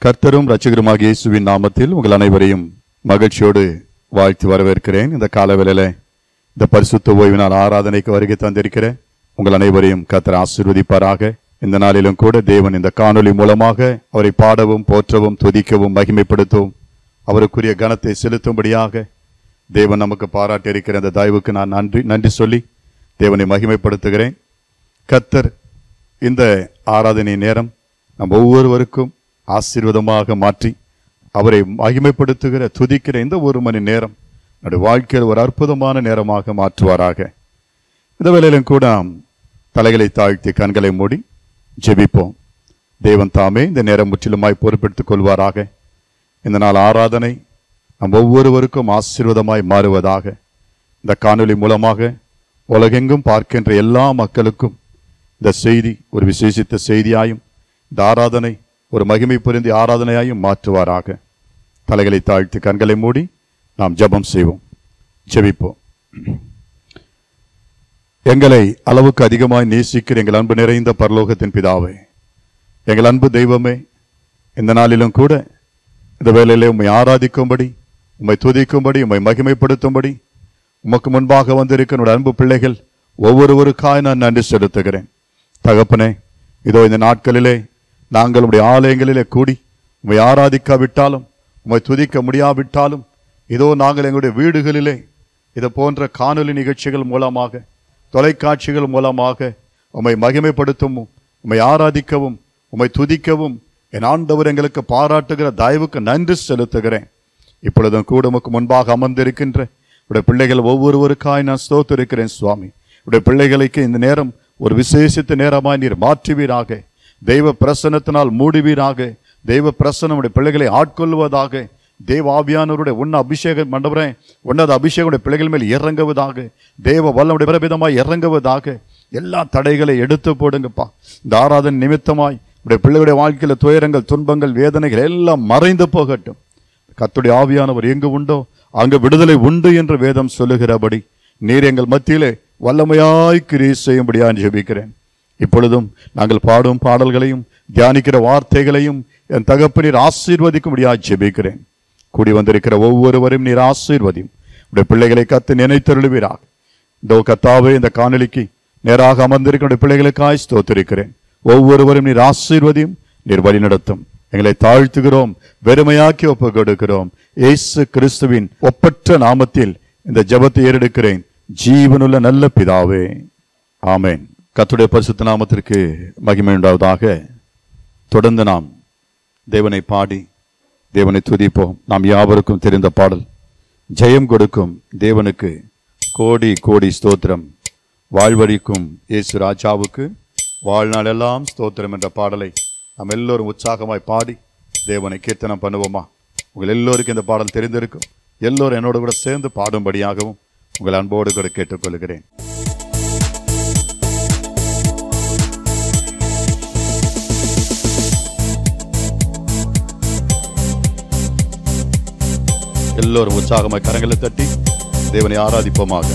கர்த்தரும் ரட்சகருமாகிய இயேசுவின் நாமத்தில் உங்கள் அனைவரையும் மகிழ்ச்சியோடு வாழ்த்து வரவேற்கிறேன் இந்த காலவேளையில இந்த பரிசுத்த ஓய்வினால் ஆராதனைக்கு வருகை தந்திருக்கிற உங்கள் அனைவரையும் கர்த்தர் ஆசீர்வதிப்பாராக இந்த நாளிலும் கூட தேவன் இந்த காணொளி மூலமாக அவரை பாடவும் போற்றவும் துதிக்கவும் மகிமைப்படுத்தவும் அவருக்குரிய கனத்தை செலுத்தும்படியாக தேவன் நமக்கு பாராட்டி இருக்கிற அந்த தயவுக்கு நான் நன்றி நன்றி சொல்லி தேவனை மகிமைப்படுத்துகிறேன் கர்த்தர் இந்த ஆராதனை நேரம் நம் ஒவ்வொருவருக்கும் ஆசீர்வாதமாக மாற்றி அவரை மகிமைப்படுத்துகிற துதிக்கிற இந்த ஒரு மணி நேரம் நம்முடைய வாழ்க்கையில் ஒரு அற்புதமான நேரமாக மாற்றுவாராக இந்த வேளையிலும் கூட நாம் தலைகளை தாழ்த்தி கண்களை மூடி ஜெபிப்போம் தேவன் தாமே இந்த நேரம் முற்றிலுமாய் பொறுப்பெடுத்துக் கொள்வாராக இந்த நாள் ஆராதனை நம் ஒவ்வொருவருக்கும் ஆசீர்வாதமாய் மாறுவதாக இந்த காணொளி மூலமாக உலகெங்கும் பார்க்கின்ற எல்லா மக்களுக்கும் இந்த செய்தி ஒரு விசேஷித்த செய்தியாயும் இந்த ஆராதனை ஒரு மகிமை பொருந்திய ஆராதனையாயும் மாற்றுவாராக தலைகளை தாழ்த்தி கண்களை மூடி நாம் ஜெபம் செய்வோம் ஜெபிப்போம் எங்களை அளவுக்கு அதிகமாய் நேசிக்கிற எங்கள் அன்பு நிறைந்த பரலோகத்தின் பிதாவே எங்கள் அன்பு தெய்வமே இந்த நாளிலும் கூட இந்த வேளையிலே உம்மை ஆராதிக்கும்படி உம்மை துதிக்கும்படி உம்மை மகிமைப்படுத்தும்படி உமக்கு முன்பாக வந்திருக்கிற என்னுடைய அன்பு பிள்ளைகள் ஒவ்வொருவருக்காய் நான் நன்றி செலுத்துகிறேன் தகப்பனே இதோ இந்த நாட்களிலே நாங்கள் உடைய ஆலயங்களிலே கூடி உம்மை ஆராதிக்காவிட்டாலும் உம்மை துதிக்க முடியாவிட்டாலும் இதோ நாங்கள் எங்களுடைய வீடுகளிலே இது போன்ற காணொலி நிகழ்ச்சிகள் மூலமாக தொலைக்காட்சிகள் மூலமாக உம்மை மகிமைப்படுத்தவும் உம்மை ஆராதிக்கவும் உம்மை துதிக்கவும் என் ஆண்டவர் எங்களுக்கு பாராட்டுகிற தயவுக்கு நன்றி செலுத்துகிறேன் இப்பொழுதும் கூட உமக்கு முன்பாக அமர்ந்திருக்கின்ற உடைய பிள்ளைகள் ஒவ்வொருவருக்காய் நான் ஸ்தோத்திருக்கிறேன் சுவாமி உடைய பிள்ளைகளுக்கு இந்த நேரம் ஒரு விசேஷித்த நேரமாய் நீர் மாற்றுவீராக தெய்வ பிரசன்னத்தினால் மூடுவீராக தெய்வ பிரசன்னம் உடைய பிள்ளைகளை ஆட்கொள்வதாக தேவ ஆவியானவருடைய உன்ன அபிஷேகம் மண்டபரே உன்னத அபிஷேகம் உடைய பிள்ளைகள் மேல் இறங்குவதாக தேவ வல்லமுடைய பிரபிதமாய் இறங்குவதாக எல்லா தடைகளை எடுத்து போடுங்கப்பா இந்த ஆராதனை நிமித்தமாய் உடைய பிள்ளைகளுடைய வாழ்க்கையில துயரங்கள் துன்பங்கள் வேதனைகள் எல்லாம் மறைந்து போகட்டும் கர்த்தருடைய ஆவியானவர் எங்கு உண்டோ அங்கு விடுதலை உண்டு என்று வேதம் சொல்லுகிறபடி நீர் எங்கள் மத்தியிலே வல்லமையாய் கிரியை செய்யும்படியா ஜெபிக்கிறேன் இப்பொழுதும் நாங்கள் பாடும் பாடல்களையும் தியானிக்கிற வார்த்தைகளையும் என் தகப்பனீர் ஆசீர்வதிக்கும்படியா ஜெபிக்கிறேன் கூடி வந்திருக்கிற ஒவ்வொருவரும் நீர் ஆசீர்வதியும் உடைய பிள்ளைகளை கத்து நினைத்தருளுவீராக இதோ கத்தாவே இந்த காணொலிக்கு நேராக அமர்ந்திருக்கிற உடைய பிள்ளைகளுக்காய் ஸ்தோத்திருக்கிறேன் ஒவ்வொருவரும் நீர் ஆசீர்வதியும் நீர் வழிநடத்தும் எங்களை தாழ்த்துகிறோம் வெறுமையாக்கி ஒப்பு கொடுக்கிறோம் இயேசு கிறிஸ்துவின் ஒப்பற்ற நாமத்தில் இந்த ஜெபத்தை ஏறெடுக்கிறேன் ஜீவனுள்ள நல்ல பிதாவே ஆமென் கர்த்தருடைய பரிசுத்த நாமத்திற்கு மகிமை உண்டாவதாக தொடர்ந்து நாம் தேவனை பாடி தேவனை துதிப்போம் நாம் யாவருக்கும் தெரிந்த பாடல் ஜெயம் கொடுக்கும் தேவனுக்கு கோடி கோடி ஸ்தோத்திரம் வாழ்வழிக்கும் இயேசு ராஜாவுக்கு வாழ்நாளெல்லாம் ஸ்தோத்திரம் என்ற பாடலை நாம் எல்லோரும் உற்சாகமாய் பாடி தேவனை கீர்த்தனம் பண்ணுவோமா உங்கள் எல்லோருக்கும் இந்த பாடல் தெரிந்திருக்கும் எல்லோரும் என்னோடு கூட சேர்ந்து பாடும்படியாகவும் உங்கள் அன்போடு கூட கேட்டுக்கொள்கிறேன் எல்லோரும் உற்சாகமாய் கரங்களை தட்டி தேவனை ஆராதிப்போமாக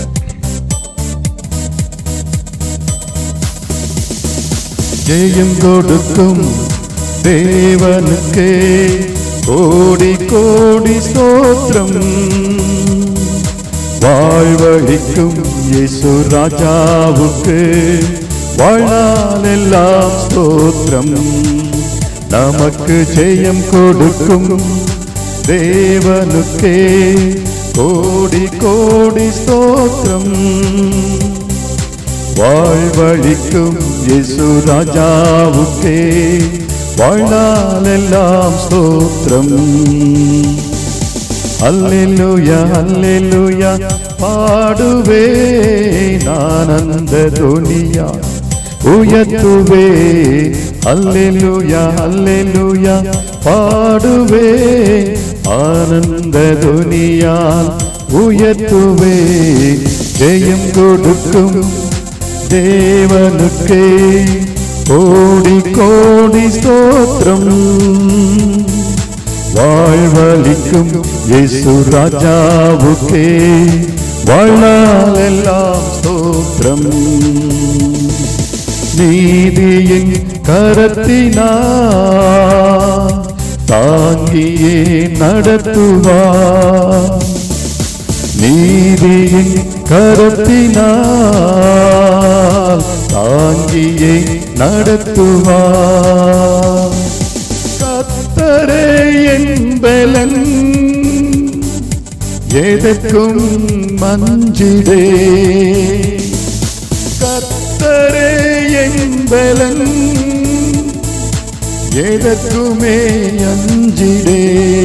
ஜெயம் கொடுக்கும் தேவனுக்கு கோடி கோடி ஸ்தோத்திரம் வாழ்வழிக்கும் இயேசு ராஜாவுக்கு வாழ்நாளெல்லாம் ஸ்தோத்திரம் நமக்கு ஜெயம் கொடுக்கும் தேவனுக்கே கோடி கோடி ஸ்தோத்திரம் வாழ்வழிக்கும் இயேசு ராஜாவுக்கே வாழ்நாளெல்லாம் ஸ்தோத்திரம் அல்லேலூயா அல்லேலூயா பாடுவே நான் அந்த துனியா உயர்த்துவே அல்லேலூயா அல்லேலூயா பாடுவே ஆனந்த துனியால் உயர்த்துவே ஜெயம் கொடுக்கும் தேவனுக்கே கோடி கோடி ஸ்தோத்திரம் வாழ்வழிக்கும் இயேசு ராஜாவுக்கே வாழ்நாளெல்லாம் ஸ்தோத்திரம் நீதியின் கரத்தினா தாங்கியே நடத்துவார் நீதியின் கரத்தினால் தாங்கியே நடத்துவார் கத்தரே என்பலன் எதற்கும் மஞ்சிடே கத்தரே என்பலன் எதற்குமே அஞ்சிடே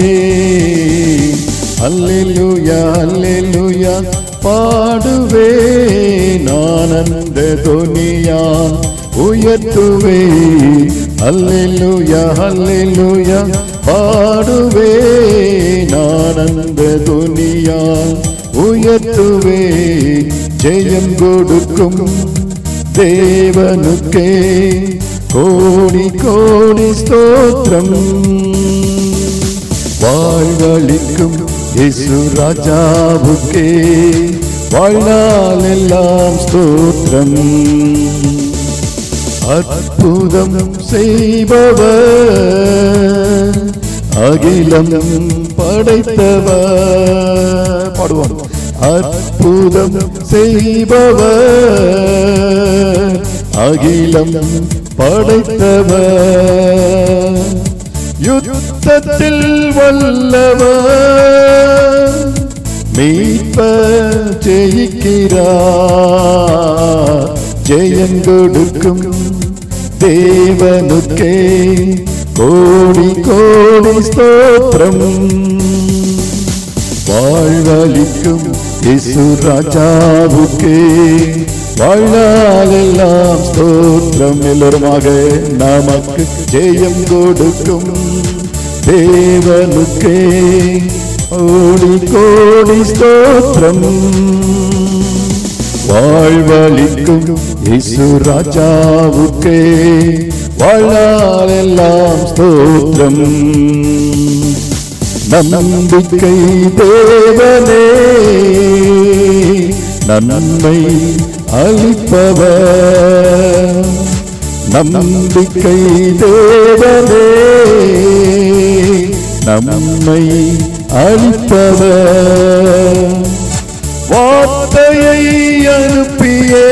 அல்லேலூயா அல்லேலூயா பாடுவே நான் அந்த துனியான் உயர்த்துவே அல்லேலூயா அல்லேலூயா பாடுவே நான் அந்த துனியான் உயர்த்துவே ஜெயம் கொடுக்கும் தேவனுக்கே கோடி கோடி ஸ்தோத்திரம் வாழ்வழிக்கும் இயேசு ராஜாவுக்கே வாழ்நாள் எல்லாம் ஸ்தோத்திரம் அற்புதம் செய்பவர் அகிலம் படைத்தவர் பாடுவோம் அற்புதம் செய்பவர் அகிலம் படைத்தவர் யுத்தத்தில் வல்லவர் மீட்ப ஜெயிக்கிறார் ஜெயம் கொடுக்கும் தேவனுக்கே கோடி கோடி ஸ்தோத்திரம் வாழ்வழிக்கும் இசு ராஜாவுக்கே வாழ்நாளெல்லாம் ஸ்தோத்திரம் எல்லோருமாக நமக்கு ஜெயம் கொடுக்கும் தேவனுக்கே கோடி கோடி ஸ்தோத்திரம் வாழ்வழிக்கும் இசு ராஜாவுக்கே வாழ்நாளெல்லாம் ஸ்தோத்திரம் நம்பிக்கை தேவனே நன்மை அளிப்பவர் நம்பிக்கை தேவனே நம்மை அளிப்பவர் வார்த்தையை அனுப்பியே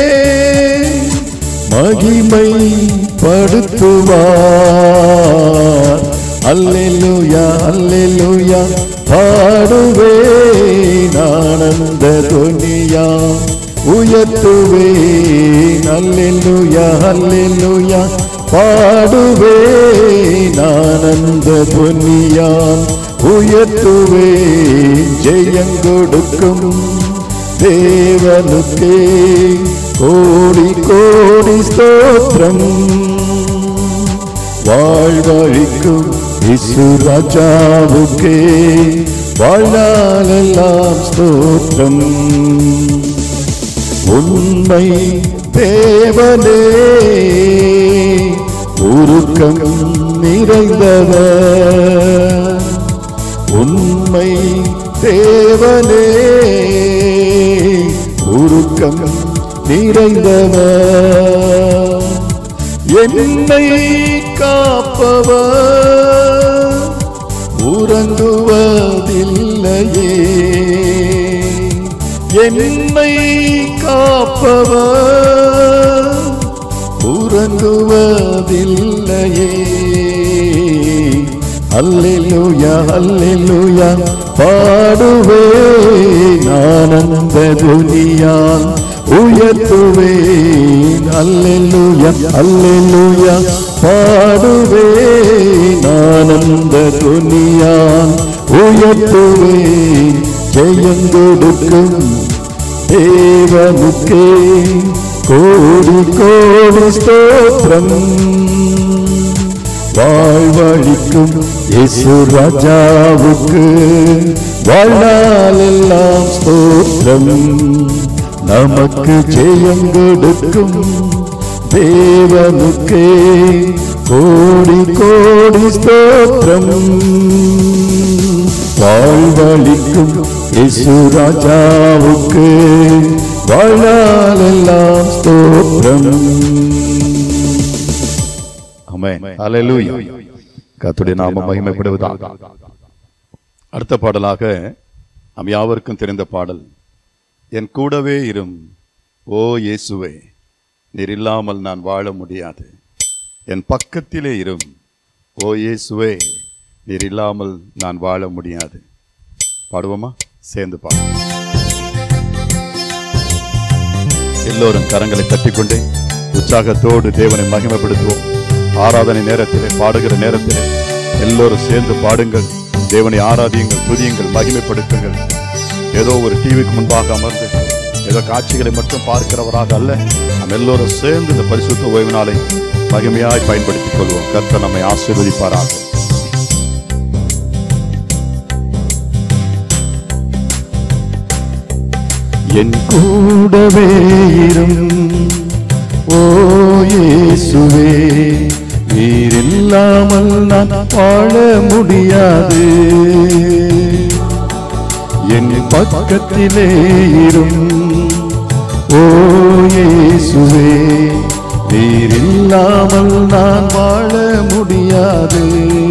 மகிமை படுத்துவார் அல்லேலூயா அல்லேலூயா பாடுவே ஆனந்த துனியா உயர்த்துவே அல்லேலூயா அல்லேலூயா பாடுவே ஆனந்த துனியா உயர்த்துவே ஜெயங்கொடுக்கும் தேவனுக்கே கோடி கோடி ஸ்தோத்திரம் வாழ்வழிக்கும் இசு ராஜாவுக்கே வாழ்நாளெல்லாம் ஸ்தோத்திரம் உண்மை தேவனே உருக்கம் நிறைந்தவர் உண்மை தேவனே உருக்கம் நிறைந்தவர் என்னை காப்பவர் உறங்குவதில்லையே என்னை காப்பவர் உறங்குவதில்லையே அல்லேலூயா அல்லேலூயா பாடுவே ஆனந்த துனியால் உயர்த்துவே அல்லேலூயா அல்லேலூயா பாடுவே ஆனந்த துனியால் உயர்த்துவே ஜெயங்கொடுக்கும் தேவனுக்கே கோடி கோடி ஸ்தோத்திரம் வாழ்வழிக்கும் இயேசு ராஜாவுக்கு வாழ்நாளெல்லாம் ஸ்தோத்திரம் நமக்கு ஜெயம் கொடுக்கும் தேவனுக்கே கோடி கோடி ஸ்தோத்திரம் வாழ்வழிக்கும் இயேசு ராஜாவுக்கு வாழ்நாளெல்லாம் ஸ்தோத்திரம் ஆமென் ஹalleluya கர்த்தருடைய நாம மகிமைப்படுவதாக அடுத்த பாடலாக நம் யாவருக்கும் தெரிந்த பாடல் என் கூடவே இரும் ஓ இயேசுவே நீர் இல்லாமல் நான் வாழ முடியாது என் பக்கத்திலே இரும் ஓ இயேசுவே நீர் இல்லாமல் நான் வாழ முடியாது பாடுவோமா சேர்ந்து பாடு எல்லோரும் கரங்களை தட்டிக்கொண்டே உற்சாகத்தோடு தேவனை மகிமைப்படுத்துவோம் ஆராதனை நேரத்திலே பாடுகிற நேரத்திலே எல்லோரும் சேர்ந்து பாடுங்கள் தேவனை ஆராதியுங்கள் துதியுங்கள் மகிமைப்படுத்துங்கள் ஏதோ ஒரு டிவிக்கு முன்பாக அமர்ந்து ஏதோ காட்சிகளை மட்டும் பார்க்கிறவராக அல்ல நாம் எல்லோரும் சேர்ந்து இந்த பரிசுத்த ஓய்வு நாளை மகிமையாய் பயன்படுத்திக் கொள்வோம் கர்த்தர் நம்மை ஆசீர்வதிப்பாராக என் கூடவே இரும் ஓ இயேசுவே நீர் இல்லாமல் நான் வாழ முடியாது என் பக்கத்திலே இரும் ஓ இயேசுவே நீர் இல்லாமல் நான் வாழ முடியாது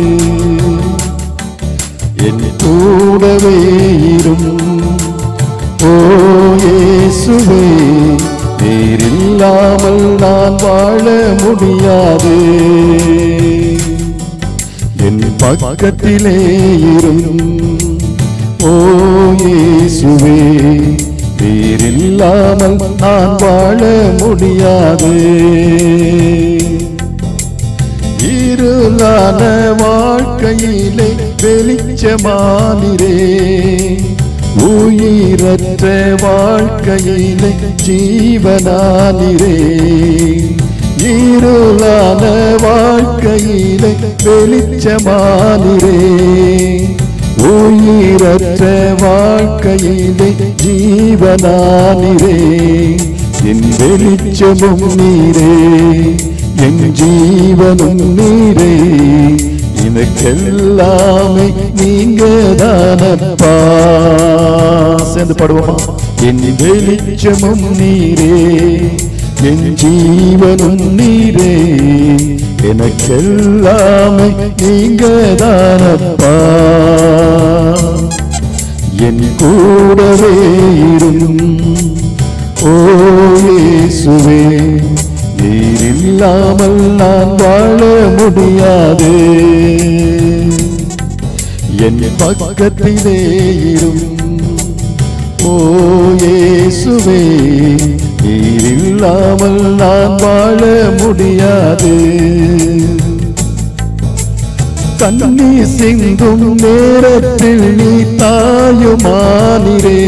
என் கூடவே இரும் ஓ இயேசுவே நீர் இல்லாமல் நான் வாழ முடியாது என் பக்கத்திலே இரும் ஓ இயேசுவே நீர் இல்லாமல் நான் வாழ முடியாது இருளான வாழ்க்கையிலே வெளிச்சமானிரே உயிரற்ற வாழ்க்கையிலே ஜீவனானிரே இருளான வாழ்க்கையிலே வெளிச்சமானிரே உயிரற்ற வாழ்க்கையிலே ஜீவனானிரே என் வெளிச்சமும் நீரே என் ஜீவனும் நீரே எனக்கெல்லாமே நீங்க தானப்பா சேர்ந்து பாடுவோமா என் வெளிச்சமும் நீரே என் ஜீவனும் நீரே எனக்கெல்லாமே நீங்க தானப்பா என் கூடவே இரும் ஓ இயேசுவே நீர் இல்லாமல் நான் வாழ முடியாது என் பக்கத்திலே இரும் ஓ இயேசுவே நீர் இல்லாமல் நான் வாழ முடியாது கண்ணி சிந்தும் நேரத்தில் நீ தாயுமானிரே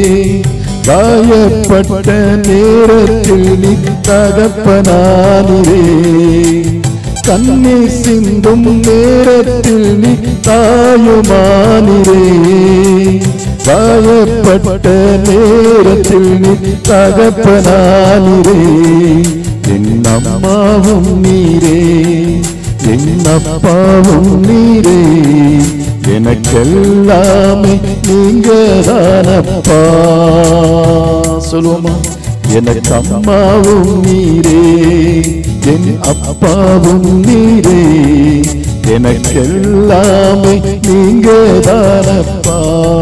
காயப்பட்ட நேரத்தில் நீ தகப்பனானிரே கண்ணி சிந்தும் நேரத்தில் நீ தாயுமானிரே காயப்பட்ட நேரத்தில் நீ தகப்பனானிரே என் அம்மாவும் நீரே என் அப்பாவும் நீரே எனக்கெல்லாமே நீங்க தானப்பா சொல்லுவோமா எனக்கு அம்மாவும் நீரே என் அப்பாவும் நீரே எனக்கெல்லாமே நீங்க தானப்பா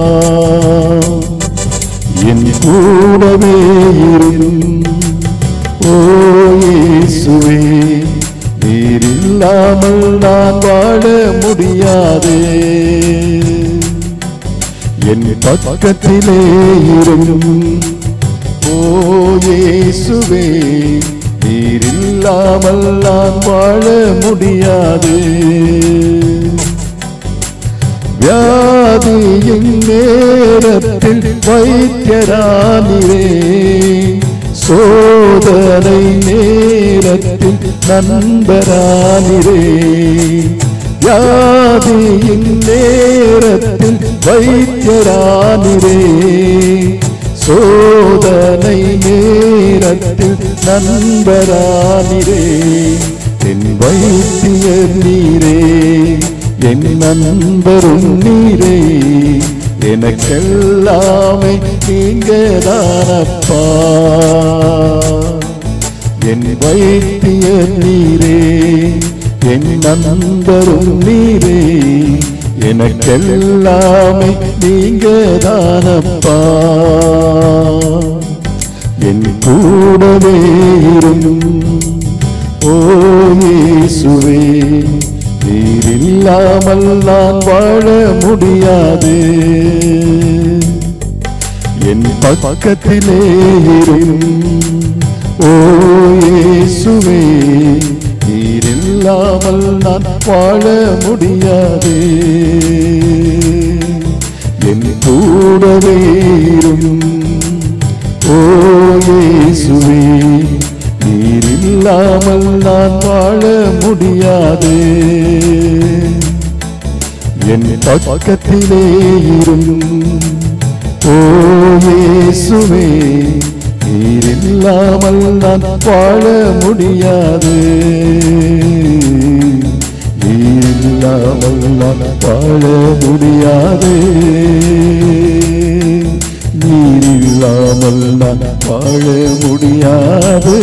என் கூடவே இரும் ஓ இயேசுவே நீர் இல்லாமல் நான் வாழ முடியாது என் பக்கத்திலே இரும் ஓ இயேசுவே நீர் இல்லாமல் நான் வாழ முடியாது வியாதியின் நேரத்தில் வைத்தியரானிரே சோதனை நேரத்தில் நண்பரானிரே வியாதியின் நேரத்தில் வைத்தியரானிரே சோதனை நேரத்தில் நண்பரானிரே என் வைத்தியர் நீரே என் நண்பரும் நீரே எனக்கெல்லாமே நீங்க தானப்பா என் வைத்தியர் நீரே என் நண்பரும் நீரே எனக்கெல்லாமே நீங்க தானப்பா என் கூடவே இரும் ஓ இயேசுவே நீர் இல்லாமல் நான் வாழ முடியாது என் பக்கத்திலே இரும் ஓ இயேசுவே நீர் இல்லாமல் நான் வாழ முடியாது என் கூடவே இரும் ஓ இயேசுவே நீர் இல்லாமல் நான் வாழ முடியாது என் பக்கத்திலே இரும் ஓ இயேசுவே நீர் இல்லாமல் நான் வாழ முடியாது நீர் இல்லாமல் நான் வாழ முடியாது நீர் இல்லாமல் நான் வாழ முடியாது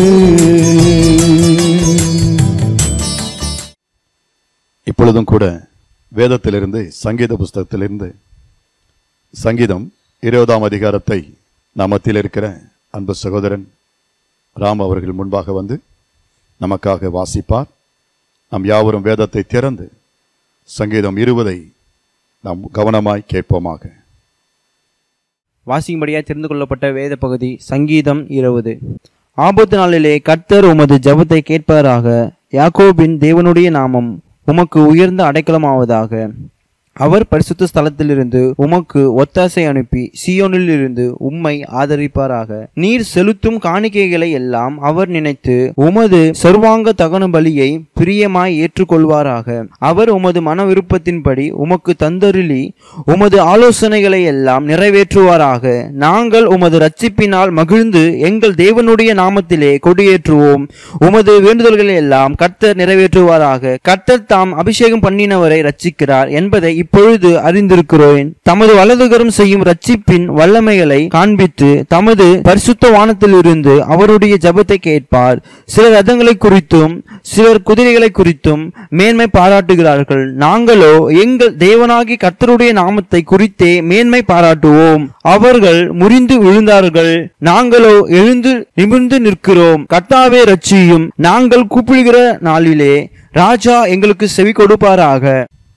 இப்பொழுதும் கூட வேதத்திலிருந்து சங்கீத புஸ்தகத்திலிருந்து சங்கீதம் இருபதாம் அதிகாரத்தை நாம் மத்தியில் இருக்கிற அன்பு சகோதரன் ராம் அவர்கள் முன்பாக வந்து நமக்காக வாசிப்பார் நாம் யாவரும் வேதத்தை திறந்து சங்கீதம் இருபதை நாம் கவனமாய் கேட்போமாக வாசிக்கும்படியாய் தெரிந்து கொள்ளப்பட்ட வேத பகுதி சங்கீதம் இருபது ஆபத்து நாளிலே கர்த்தர் உமது ஜெபத்தை கேட்பாராக யாக்கோபின் தேவனுடைய நாமம் உமக்கு உயர்ந்த அடைக்கலமாவதாக அவர் பரிசுத்த ஸ்தலத்திலிருந்து உமக்கு ஒத்தாசை அனுப்பி சியோனிலிருந்து உம்மை ஆதரிப்பாராக நீர் செலுத்தும் காணிக்கைகளை எல்லாம் அவர் நினைத்து உமது சர்வாங்க தகன பலியை பிரியமாய் ஏற்றுக்கொள்வாராக அவர் உமது மன விருப்பத்தின்படி உமக்கு தந்தருளி உமது ஆலோசனைகளை எல்லாம் நிறைவேற்றுவாராக நாங்கள் உமது ரட்சிப்பினால் மகிழ்ந்து எங்கள் தேவனுடைய நாமத்திலே கொடியேற்றுவோம் உமது வேண்டுதல்களை எல்லாம் கர்த்தர் நிறைவேற்றுவாராக கர்த்தர் தாம் அபிஷேகம் பண்ணினவரை ரட்சிக்கிறார் என்பதை இப்பொழுது அறிந்திருக்கிறேன் தமது வலதுகரம் செய்யும் ரட்சிப்பின் வல்லமைகளை காண்பித்து தமது பரிசுத்த வானத்திலிருந்து அவருடைய ஜெபத்தை கேட்பார் சிலர் ரதங்களை குறித்தும் சிலர் குதிரைகளை குறித்தும் மேன்மை பாராட்டுகிறார்கள் நாங்களோ எங்கள் தேவனாகி கர்த்தருடைய நாமத்தை குறித்தே மேன்மை பாராட்டுவோம் அவர்கள் முறிந்து விழுந்தார்கள் நாங்களோ எழுந்து நிமிர்ந்து நிற்கிறோம் கர்த்தாவே ரட்சியும் நாங்கள் கூப்பிடுகிற நாளிலே ராஜா எங்களுக்கு செவி கொடுப்பாராக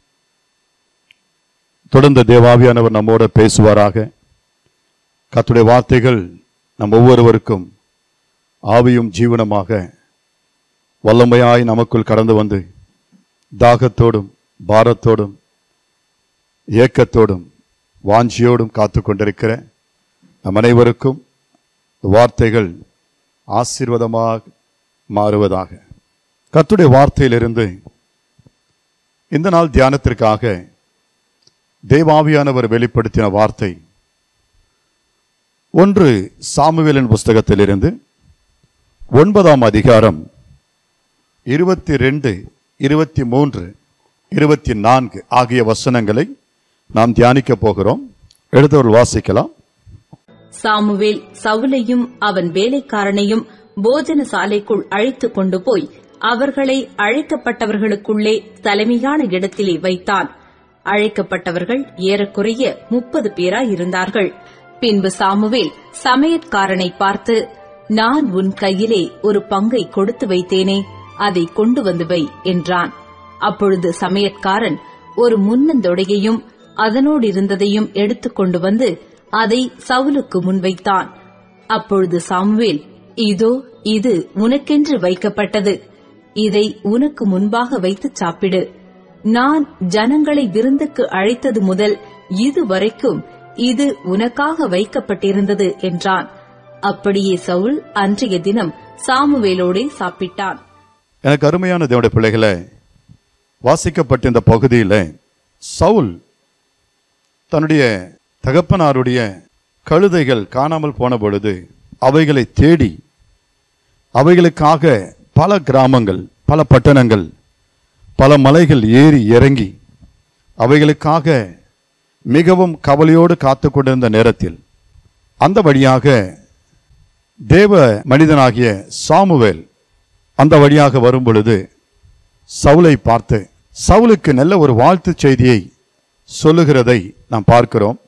தொடர்ந்து தேவாவியானவர் நம்மோட பேசுவாராக கர்த்தருடைய வார்த்தைகள் நம் ஒவ்வொருவருக்கும் ஆவியும் ஜீவனமாக வல்லமையாய் நமக்குள் கடந்து வந்து தாகத்தோடும் பாரத்தோடும் ஏக்கத்தோடும் வாஞ்சியோடும் காத்து கொண்டிருக்கிற நம் அனைவருக்கும் இந்த வார்த்தைகள் ஆசீர்வாதமாக மாறுவதாக கர்த்தருடைய வார்த்தையிலிருந்து இந்த நாள் தியானத்திற்காக தேவாவியானவர் வெளிப்படுத்தின வார்த்தை ஒன்று சாமுவேலின் புஸ்தகத்திலிருந்து ஒன்பதாம் அதிகாரம் இருபத்தி ரெண்டு இருபத்தி மூன்று இருபத்தி நான்கு ஆகிய வசனங்களை நாம் தியானிக்க போகிறோம் எழுதவர்கள் வாசிக்கலாம் சாமுவேல் சவுலையும் அவன் வேலைக்காரனையும் போஜன சாலைக்குள் அழைத்துக் கொண்டு போய் அவர்களை அழைக்கப்பட்டவர்களுக்குள்ளே தலைமையான இடத்திலே வைத்தான் அழைக்கப்பட்டவர்கள் ஏறக்குறைய முப்பது பேராய் இருந்தார்கள் பின்பு சாமுவேல் சமையற்காரனை பார்த்து நான் உன் கையிலே ஒரு பங்கை கொடுத்து வைத்தேனே அதை கொண்டு வந்து வை என்றான் அப்பொழுது சமையற்காரன் ஒரு முன்னந்தொடையையும் அதனோடு இருந்ததையும் எடுத்துக்கொண்டு வந்து அதை சவுலுக்கு முன்வைத்தான் அப்பொழுது சாமுவேல் இதோ இது உனக்கென்று வைக்கப்பட்டது இதை உனக்கு முன்பாக வைத்து சாப்பிடு நான் ஜனங்களை விருந்துக்கு அழைத்தது முதல் இதுவரைக்கும் இது உனக்காக வைக்கப்பட்டிருந்தது என்றான் அப்படியே சவுல் அன்றைய தினம் சாமுவேலோடே சாப்பிட்டான் எனக்கு அருமையான தேவனுடைய பிள்ளைகளை வாசிக்கப்பட்ட இந்த பகுதியில் சவுல் தன்னுடைய தகப்பனாருடைய கழுதைகள் காணாமல் போன பொழுது அவைகளை தேடி அவைகளுக்காக பல கிராமங்கள் பல பட்டணங்கள் பல மலைகள் ஏறி இறங்கி அவைகளுக்காக மிகவும் கவலையோடு காத்து கொண்டிருந்த நேரத்தில் அந்த வழியாக தேவ மனிதனாகிய சாமுவேல் அந்த வழியாக வரும் பொழுது சவுலை பார்த்து சவுலுக்கு நல்ல ஒரு வாழ்த்து செய்தியை சொல்லுகிறதை நாம் பார்க்கிறோம்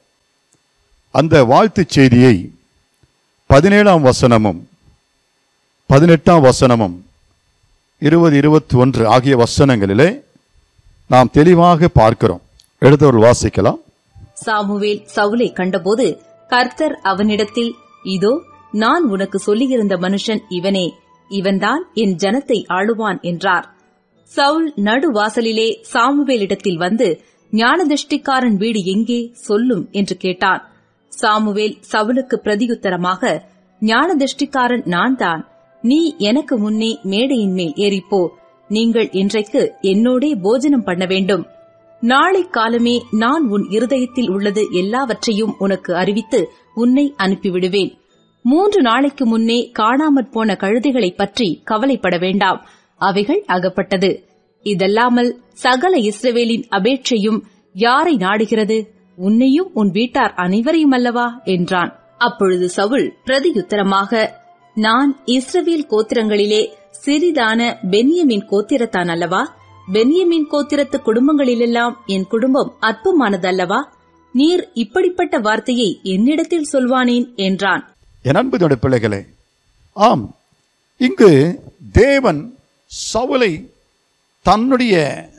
அந்த வாழ்த்து செய்தியை பதினேழாம் வசனமும் பதினெட்டாம் வசனமும் இருபது இருபத்தி ஒன்று ஆகிய வசனங்களிலே நாம் தெளிவாக பார்க்கிறோம் எடுத்தவர்கள் வாசிக்கலாம் சாமுவேல் சவுலை கண்டபோது கர்த்தர் அவனிடத்தில் இதோ நான் உனக்கு சொல்லியிருந்த மனுஷன் இவனே இவன்தான் என் ஜனத்தை ஆளுவான் என்றார் சவுல் நடுவாசலிலே சாமுவேலிடத்தில் வந்து ஞானதிஷ்டிக்காரன் வீடு எங்கே சொல்லும் என்று கேட்டான் சாமுவேல் சவுலுக்கு பிரதியுத்தரமாக ஞானதிஷ்டிக்காரன் நான்தான் நீ எனக்கு முன்னே மேடையின் மேல் ஏறிப்போ நீங்கள் இன்றைக்கு என்னோடே போஜனம் பண்ண வேண்டும் நாளை காலமே நான் உன் இருதயத்தில் உள்ளது எல்லாவற்றையும் உனக்கு அறிவித்து உன்னை அனுப்பிவிடுவேன் மூன்று நாளைக்கு முன்னே காணாமற் போன கழுதைகளைப் பற்றி கவலைப்பட வேண்டாம் அவைகள் அகப்பட்டது இதல்லாமல் சகல இஸ்ரவேலின் அபேட்சையும் யாரை நாடுகிறது உன்னையும் உன் வீட்டார் அனைவரையும் அல்லவா என்றான் அப்பொழுது சவுல் பிரதியுத்தரமாக நான் இஸ்ரவேல் கோத்திரங்களிலே சிறிதான பென்யமின் கோத்திரத்தான் அல்லவா பென்யமின் கோத்திரத்து குடும்பங்களிலெல்லாம் என் குடும்பம் அற்பமானதல்லவா நீர் இப்படிப்பட்ட வார்த்தையை என்னிடத்தில் சொல்வானேன் என்றான் என் அன்புடைய பிள்ளைகளே ஆம் இங்கு தேவன் சவுலை தன்னுடைய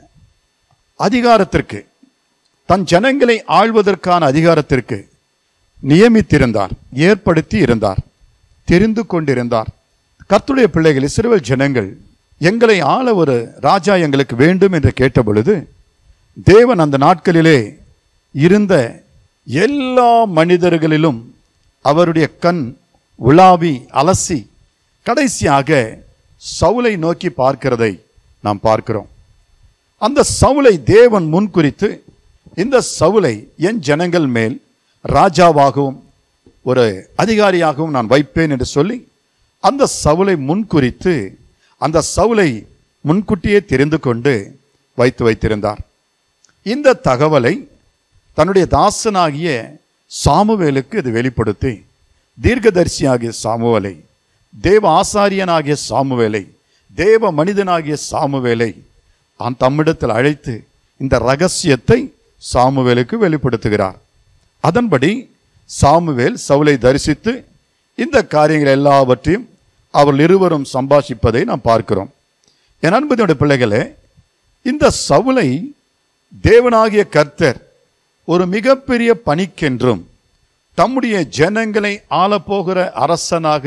அதிகாரத்திற்கு தன் ஜனங்களை ஆள்வதற்கான அதிகாரத்திற்கு நியமித்திருந்தார் ஏற்படுத்தி இருந்தார் தெரிந்து கொண்டிருந்தார் கர்த்தருடைய பிள்ளைகள் இஸ்ரவேல் ஜனங்கள் எங்களை ஆள ஒரு ராஜா எங்களுக்கு வேண்டும் என்று கேட்ட பொழுது தேவன் அந்த நாட்களிலே இருந்த எல்லா மனிதர்களிலும் அவருடைய கண் உலாவி அலசி கடைசியாக சவுலை நோக்கி பார்க்கிறதை நாம் பார்க்கிறோம் அந்த சவுலை தேவன் முன்குறித்து இந்த சவுலை என் ஜனங்கள் மேல் ராஜாவாகவும் ஒரு அதிகாரியாகவும் நான் வைப்பேன் என்று சொல்லி அந்த சவுலை முன்குறித்து அந்த சவுலை முன்கூட்டியே தெரிந்து கொண்டு வைத்து வைத்திருந்தார் இந்த தகவலை தன்னுடைய தாசனாகிய சாமுவேலுக்கு இது வெளிப்படுத்தி தீர்க்கதரிசியாகிய சாமுவேலை தேவ ஆசாரியனாகிய சாமுவேலை தேவ மனிதனாகிய சாமுவேலை அவன் தம்மிடத்தில் அழைத்து இந்த ரகசியத்தை சாமுவேலுக்கு வெளிப்படுத்துகிறார் அதன்படி சாமுவேல் சவுலை தரிசித்து இந்த காரியங்கள் எல்லாவற்றையும் அவர்கள் இருவரும் சம்பாஷிப்பதை நாம் பார்க்கிறோம் என் அன்புடைய பிள்ளைகளே இந்த சவுலை தேவனாகிய கர்த்தர் ஒரு மிகப்பெரிய பணிக்கென்றும் தம்முடைய ஜனங்களை ஆளப்போகிற அரசனாக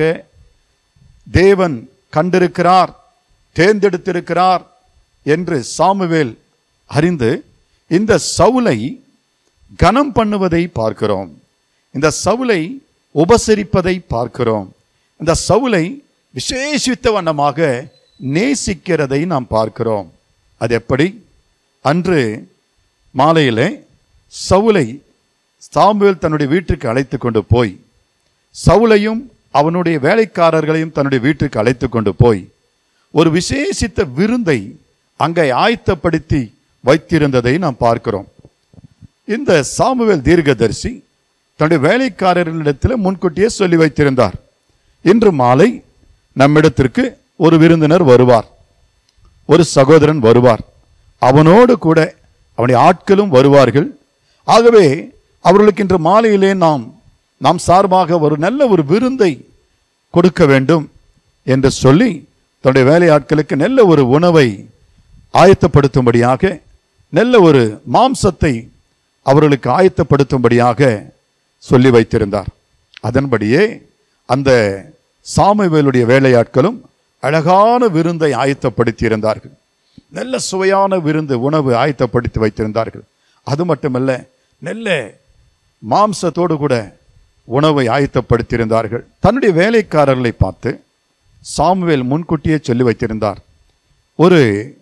தேவன் கண்டிருக்கிறார் தேர்ந்தெடுத்திருக்கிறார் என்று சாமுவேல் அறிந்து இந்த சவுலை கனம் பண்ணுவதை பார்க்கிறோம் இந்த சவுலை உபசரிப்பதை பார்க்கிறோம் இந்த சவுலை விசேஷித்த வண்ணமாக நேசிக்கிறதை நாம் பார்க்கிறோம் அது எப்படி அன்று மாலையிலே சவுலை சாமுவேல் தன்னுடைய வீட்டுக்கு அழைத்து கொண்டு போய் சவுலையும் அவனுடைய வேலைக்காரர்களையும் தன்னுடைய வீட்டுக்கு அழைத்து கொண்டு போய் ஒரு விசேஷித்த விருந்தை அங்கே ஆயத்தப்படுத்தி வைத்திருந்ததை நாம் பார்க்கிறோம் இந்த சாமுவேல் தீர்க்கதரிசி தன்னுடைய வேலைக்காரர்களிடத்தில் முன்கூட்டியே சொல்லி வைத்திருந்தார் இன்று மாலை நம்மிடத்திற்கு ஒரு விருந்தினர் வருவார் ஒரு சகோதரன் வருவார் அவனோடு கூட அவனுடைய ஆட்களும் வருவார்கள் ஆகவே அவர்களுக்கு இன்று மாலையிலே நாம் நாம் சார்பாக ஒரு நல்ல ஒரு விருந்தை கொடுக்க வேண்டும் என்று சொல்லி தன்னுடைய வேலை ஆட்களுக்கு நல்ல ஒரு உணவை ஆயத்தப்படுத்தும்படியாக நல்ல ஒரு மாம்சத்தை அவர்களுக்கு ஆயத்தப்படுத்தும்படியாக சொல்லி வைத்திருந்தார் அதன்படியே அந்த சாமுவேலுடைய வேலையாட்களும் அழகான விருந்தை ஆயத்தப்படுத்தி இருந்தார்கள் நல்ல சுவையான விருந்து உணவு ஆயத்தப்படுத்தி வைத்திருந்தார்கள் அது மட்டுமல்ல நல்ல மாம்சத்தோடு கூட உணவை ஆயத்தப்படுத்தியிருந்தார்கள் தன்னுடைய வேலைக்காரர்களை பார்த்து சாமுவேல் முன்கூட்டியே சொல்லி வைத்திருந்தார் ஒரு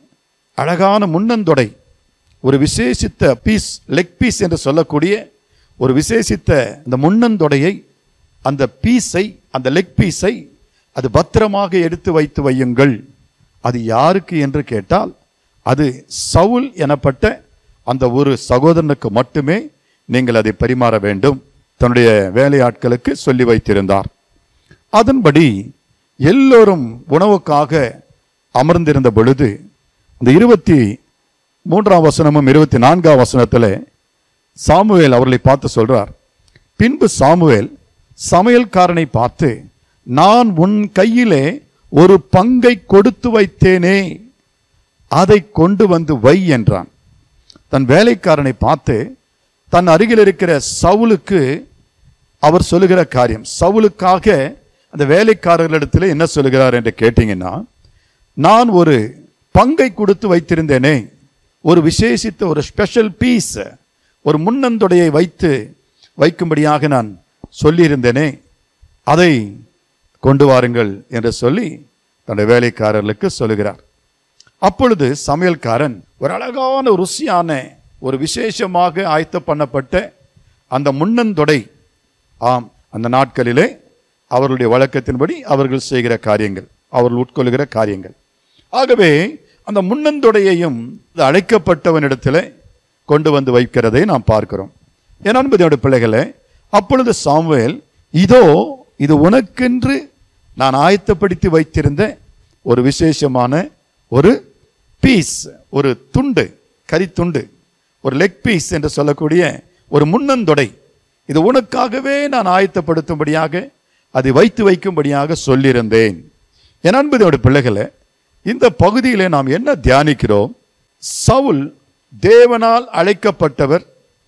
அழகான முன்னந்தொடை ஒரு விசேஷித்த பீஸ் லெக் பீஸ் என்று சொல்லக்கூடிய ஒரு விசேஷித்த அந்த முன்னந்தொடையை அந்த பீஸை அந்த லெக் பீஸை அது பத்திரமாக எடுத்து வைத்து வையுங்கள் அது யாருக்கு என்று கேட்டால் அது சவுல் எனப்பட்ட அந்த ஒரு சகோதரனுக்கு மட்டுமே நீங்கள் அதை பரிமாற வேண்டும் தன்னுடைய வேலையாட்களுக்கு சொல்லி வைத்திருந்தார் அதன்படி எல்லோரும் உணவுக்காக அமர்ந்திருந்த பொழுது இந்த இருபத்தி மூன்றாம் வசனமும் இருபத்தி நான்காம் வசனத்தில் சாமுவேல் அவர்களை பார்த்து சொல்றார் பின்பு சாமுவேல் சமையல்காரனை பார்த்து நான் உன் கையிலே ஒரு பங்கை கொடுத்து வைத்தேனே அதை கொண்டு வந்து வை என்றான் தன் வேலைக்காரனை பார்த்து தன் அருகில் இருக்கிற சவுலுக்கு அவர் சொல்லுகிற காரியம் சவுலுக்காக அந்த வேலைக்காரர்களிடத்தில் என்ன சொல்லுகிறார் என்று கேட்டீங்கன்னா நான் ஒரு பங்கை கொடுத்து வைத்திருந்தேனே ஒரு விசேஷித்த ஒரு ஸ்பெஷல் பீஸ் ஒரு முன்னந்தொடையை வைத்து வைக்கும்படியாக நான் சொல்லியிருந்தேனே அதை கொண்டு வாருங்கள் என்று சொல்லி தன்னுடைய வேலைக்காரர்களுக்கு சொல்லுகிறார் அப்பொழுது சமையல்காரன் ஒரு அழகான ருசியான ஒரு விசேஷமாக ஆயத்த பண்ணப்பட்ட அந்த முன்னந்தொடை ஆம் அந்த நாட்களிலே அவர்களுடைய வழக்கத்தின்படி அவர்கள் செய்கிற காரியங்கள் அவர்கள் உட்கொள்கிற காரியங்கள் ஆகவே அந்த முன்னந்தொடையையும் இந்த அழைக்கப்பட்டவனிடத்தில் கொண்டு வந்து வைக்கிறதை நாம் பார்க்கிறோம் என் அன்பதியோட பிள்ளைகளே அப்பொழுது சாமுவேல் இதோ இது உனக்கென்று நான் ஆயத்தப்படுத்தி வைத்திருந்த ஒரு விசேஷமான ஒரு பீஸ் ஒரு துண்டு கரித்துண்டு ஒரு லெக் பீஸ் என்று சொல்லக்கூடிய ஒரு முன்னந்தொடை இது உனக்காகவே நான் ஆயத்தப்படுத்தும்படியாக அதை வைத்து வைக்கும்படியாக சொல்லியிருந்தேன் என் அன்பதோட பிள்ளைகளை இந்த பகுதியிலே நாம் என்ன தியானிக்கிறோம் சவுல் தேவனால் அழைக்கப்பட்டவர்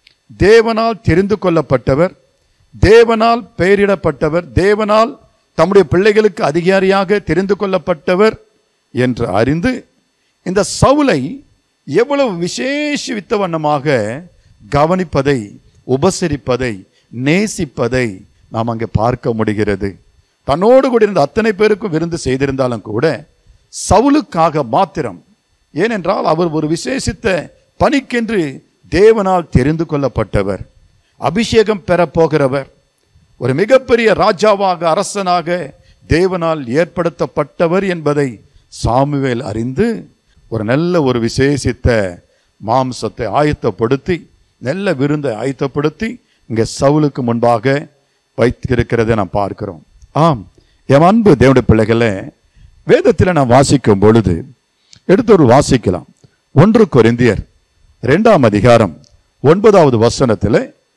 தேவனால் தெரிந்து கொள்ளப்பட்டவர் தேவனால் பெயரிடப்பட்டவர் தேவனால் தம்முடைய பிள்ளைகளுக்கு அதிகாரியாக தெரிந்து கொள்ளப்பட்டவர் என்று அறிந்து இந்த சவுலை எவ்வளவு விசேஷித்த வண்ணமாக கவனிப்பதை உபசரிப்பதை நேசிப்பதை நாம் அங்கே பார்க்க முடிகிறது தன்னோடு கூட இருந்த அத்தனை பேருக்கும் விருந்து செய்திருந்தாலும் கூட சவுலுக்காக மாத்திரம் ஏனென்றால் அவர் ஒரு விசேஷித்த பணிக்கென்று தேவனால் தெரிந்து கொள்ளப்பட்டவர் அபிஷேகம் பெறப்போகிறவர் ஒரு மிகப்பெரிய ராஜாவாக அரசனாக தேவனால் ஏற்படுத்தப்பட்டவர் என்பதை சாமுவேல் அறிந்து ஒரு நல்ல ஒரு விசேஷித்த மாம்சத்தை ஆயத்தப்படுத்தி நல்ல விருந்தை ஆயத்தப்படுத்தி இங்கே சவுலுக்கு முன்பாக வைத்திருக்கிறதை நாம் பார்க்கிறோம் ஆம் என் அன்பு தேவனுடைய பிள்ளைகளை வேதத்தில் நாம் வாசிக்கும் பொழுது எடுத்து ஒரு வாசிக்கலாம் ஒன்று கொரிந்தியர் இரண்டாம் அதிகாரம் ஒன்பதாவது வசனத்தில்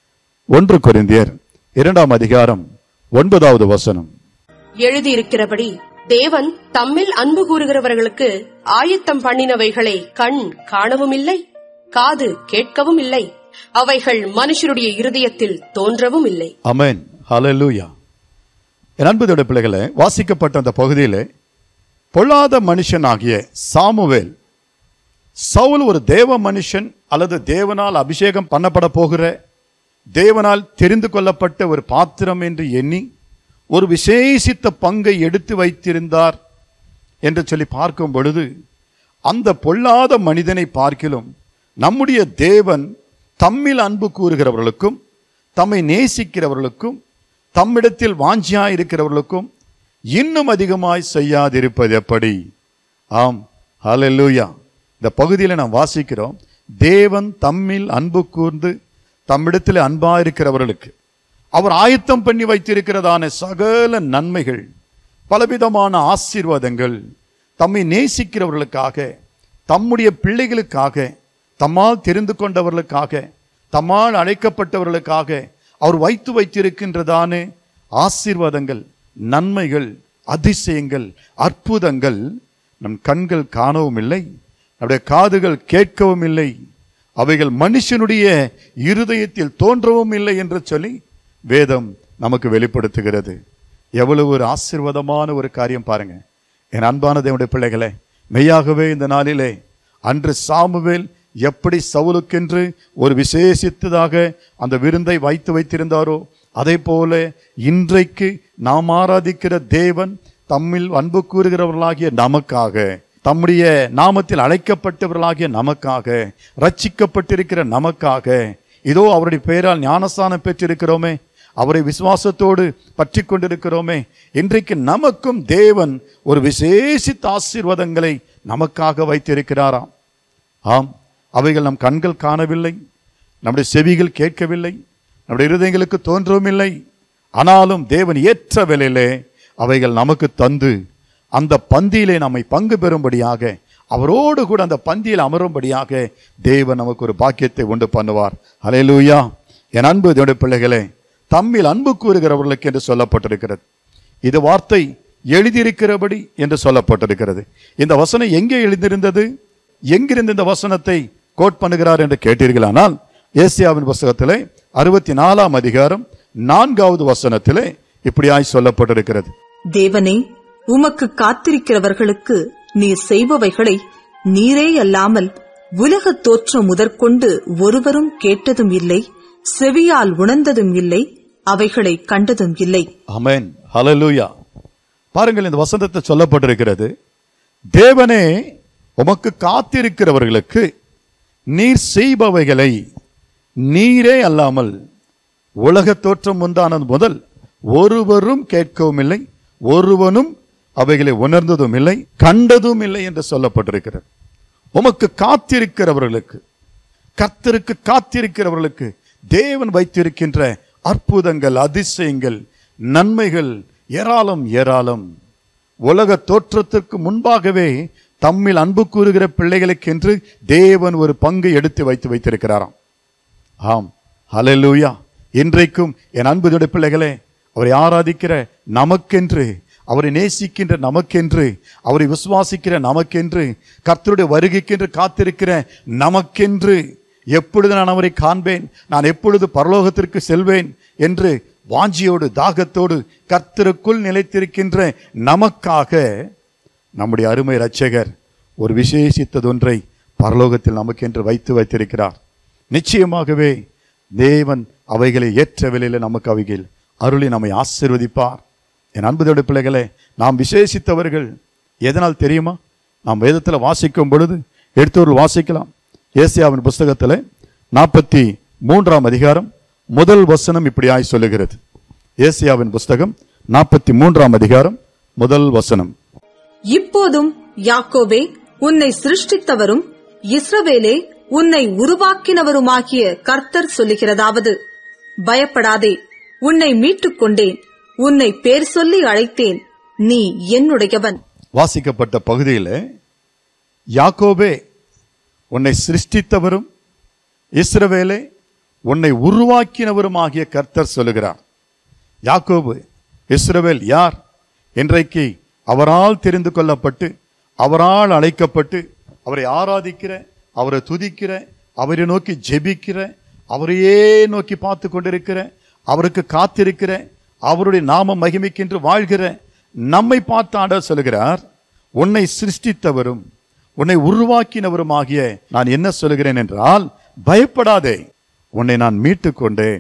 ஒன்று கொரிந்தியர் இரண்டாம் அதிகாரம் ஒன்பதாவது வசனம் எழுதியிருக்கிறபடி தேவன் தம்மில் அன்பு கூறுகிறவர்களுக்கு ஆயத்தம் பண்ணினவைகளை கண் காணவும் இல்லை காது கேட்கவும் இல்லை அவைகள் மனுஷருடைய இருதயத்தில் தோன்றவும் இல்லை அமேன் ஹalleluya என் அன்புடைய பிள்ளைகளை வாசிக்கப்பட்ட அந்த பகுதியில் பொல்லாத மனுஷனாகிய சாமுவேல் சவுல் ஒரு தேவ மனுஷன் அல்லது தேவனால் அபிஷேகம் பண்ணப்பட போகிற தேவனால் தெரிந்து கொள்ளப்பட்ட ஒரு பாத்திரம் என்று எண்ணி ஒரு விசேஷித்த பங்கை எடுத்து வைத்திருந்தார் என்று சொல்லி பார்க்கும் பொழுது அந்த பொல்லாத மனிதனை பார்க்கிலும் நம்முடைய தேவன் தம்மில் அன்பு கூறுகிறவர்களுக்கும் தம்மை நேசிக்கிறவர்களுக்கும் தம்மிடத்தில் வாஞ்சியாய் இருக்கிறவர்களுக்கும் இன்னும் அதிகமாய் செய்யாதிருப்பது எப்படி ஆம் ஹalleluya இந்த பகுதியில் நாம் வாசிக்கிறோம் தேவன் தம்மில் அன்பு கூர்ந்து தம்மிடத்தில் அன்பா இருக்கிறவர்களுக்கு அவர் ஆயத்தம் பண்ணி வைத்திருக்கிறதான சகல நன்மைகள் பலவிதமான ஆசீர்வாதங்கள் தம்மை நேசிக்கிறவர்களுக்காக தம்முடைய பிள்ளைகளுக்காக தம்மால் தெரிந்து கொண்டவர்களுக்காக தம்மால் அழைக்கப்பட்டவர்களுக்காக அவர் வைத்து வைத்திருக்கின்றதான ஆசீர்வாதங்கள் நன்மைகள் அதிசயங்கள் அற்புதங்கள் நம் கண்கள் காணவும் இல்லை நம்முடைய காதுகள் கேட்கவும் இல்லை அவைகள் மனுஷனுடைய இருதயத்தில் தோன்றவும் இல்லை என்று சொல்லி வேதம் நமக்கு வெளிப்படுத்துகிறது எவ்வளவு ஒரு ஆசீர்வாதமான ஒரு காரியம் பாருங்க என் அன்பான தேவனுடைய பிள்ளைகளே மெய்யாகவே இந்த நாளிலே அன்று சாமுவேல் எப்படி சவுலுக்கென்று ஒரு விசேஷித்ததாக அந்த விருந்தை வைத்து வைத்திருந்தாரோ அதே போல இன்றைக்கு நாம் ஆராதிக்கிற தேவன் தம்மில் அன்பு கூறுகிறவர்களாகிய நமக்காக தம்முடைய நாமத்தில் அழைக்கப்பட்டவர்களாகிய நமக்காக ரட்சிக்கப்பட்டிருக்கிற நமக்காக இதோ அவருடைய பெயரால் ஞானஸ்தானம் பெற்றிருக்கிறோமே அவரை விசுவாசத்தோடு பற்றி கொண்டிருக்கிறோமே இன்றைக்கு நமக்கும் தேவன் ஒரு விசேஷித்த ஆசீர்வாதங்களை நமக்காக வைத்திருக்கிறாராம் ஆம் அவைகள் நம் கண்கள் காணவில்லை நம்முடைய செவிகள் கேட்கவில்லை நம்முடைய இருதயங்களுக்கு தோன்றவும் இல்லை ஆனாலும் தேவன் ஏற்ற வேளையிலே அவைகள் நமக்கு தந்து அந்த பந்தியிலே நம்மை பங்கு பெறும்படியாக அவரோடு கூட அந்த பந்தியில் அமரும்படியாக தேவன் நமக்கு ஒரு பாக்கியத்தை உண்டு பண்ணுவார் ஹalleluya என் அன்பு தேவனுடைய பிள்ளைகளே தம்மில் அன்பு கூறுகிறவர்களுக்கு என்று சொல்லப்பட்டிருக்கிறது இது வார்த்தை எழுதியிருக்கிறபடி என்று சொல்லப்பட்டிருக்கிறது இந்த வசனம் எங்கே எழுதியிருந்தது எங்கிருந்து இந்த வசனத்தை கோட் பண்ணுகிறார் என்று கேட்டீர்களானால் ஏசியாவின் புஸ்தகத்திலே அறுபத்தி நாலாம் அதிகாரம் நான்காவது வசனத்திலே இப்படியாய் சொல்லப்பட்டிருக்கிறது தேவனே உமக்கு காத்திருக்கிறவர்களுக்கு நீர் செய்பவைகளை நீரே அல்லாமல் உலகத் தோற்றம் முதற்கொண்டு ஒருவரும் கேட்டதும் இல்லை செவியால் உணர்ந்ததும் இல்லை அவைகளை கண்டதும் இல்லை அமேன் ஹalleluya பாருங்கள் இந்த வசனத்தில் சொல்லப்பட்டிருக்கிறது தேவனே உமக்கு காத்திருக்கிறவர்களுக்கு நீர் செய்பவைகளை நீரே அல்லாமல் உலகத் தோற்றம் உண்டானது முதல் ஒருவரும் கேட்கவும் இல்லை ஒருவனும் அவைகளை உணர்ந்ததும் இல்லை கண்டதும் இல்லை என்று சொல்லப்பட்டிருக்கிறது உமக்கு காத்திருக்கிறவர்களுக்கு கர்த்தருக்கு காத்திருக்கிறவர்களுக்கு தேவன் வைத்திருக்கின்ற அற்புதங்கள் அதிசயங்கள் நன்மைகள் ஏராளம் ஏராளம் உலக தோற்றத்திற்கு முன்பாகவே தம்மில் அன்பு கூறுகிற பிள்ளைகளுக்கென்று தேவன் ஒரு பங்கை எடுத்து வைத்து வைத்திருக்கிறாராம் ஆம் ஹalleluya இன்றைக்கும் என் அன்பு தேவனுடைய பிள்ளைகளே அவரை ஆராதிக்கிற நமக்கென்று அவரை நேசிக்கின்ற நமக்கென்று அவரை விசுவாசிக்கிற நமக்கென்று கர்த்தருடைய வருகைக்கென்று காத்திருக்கிற நமக்கென்று எப்பொழுது நான் அவரை காண்பேன் நான் எப்பொழுது பரலோகத்திற்கு செல்வேன் என்று வாஞ்சியோடு தாகத்தோடு கர்த்தருக்குள் நிலைத்திருக்கின்ற நமக்காக நம்முடைய அருமை இரட்சகர் ஒரு விசேஷித்ததொன்றை பரலோகத்தில் நமக்கென்று வைத்து வைத்திருக்கிறார் நிச்சயமாகவே தேவன் அவைகளை ஏற்ற விலையில் நமக்கு அவைகள் அருளி நம்மை ஆசீர்வதிப்பார் என் அன்புதோட பிள்ளைகளே நாம் விசேஷித்தவர்கள் எதனால் தெரியுமா நாம் வேதத்தில் வாசிக்கும் பொழுது எடுத்தவர்கள் வாசிக்கலாம் ஏசியாவின் புஸ்தகத்தில் நாற்பத்தி மூன்றாம் அதிகாரம் முதல் வசனம் இப்படியாய் சொல்லுகிறது ஏசியாவின் புஸ்தகம் நாற்பத்தி மூன்றாம் அதிகாரம் முதல் வசனம் இப்போதும் யாக்கோபே உன்னை சிருஷ்டித்தவரும் இஸ்ரவேலே உன்னை உருவாக்கினவருமாகிய கர்த்தர் சொல்லுகிறதாவது பயப்படாதே உன்னை மீட்டுக் கொண்டேன் உன்னை பேர் சொல்லி அழைத்தேன் நீ என்னுடையவன் வாசிக்கப்பட்ட பகுதியில் யாக்கோபே உன்னை சிருஷ்டித்தவரும் இஸ்ரவேலே உன்னை உருவாக்கினவருமாகிய கர்த்தர் சொல்லுகிறார் யாக்கோபு இஸ்ரவேல் யார் இன்றைக்கு அவரால் தெரிந்து கொள்ளப்பட்டு அவரால் அழைக்கப்பட்டு அவரை ஆராதிக்கிற அவரை துதிக்கிற அவரை நோக்கி ஜெபிக்கிற அவரையே நோக்கி பார்த்து கொண்டிருக்கிற அவருக்கு காத்திருக்கிற அவருடைய நாம மகிமைக்கென்று வாழ்கிற நம்மை பார்த்து ஆண்டவர் சொல்லுகிறார் உன்னை சிருஷ்டித்தவரும் உன்னை உருவாக்கினவருமாகிய நான் என்ன சொல்லுகிறேன் என்றால் பயப்படாதே உன்னை நான் மீட்டுக் கொண்டேன்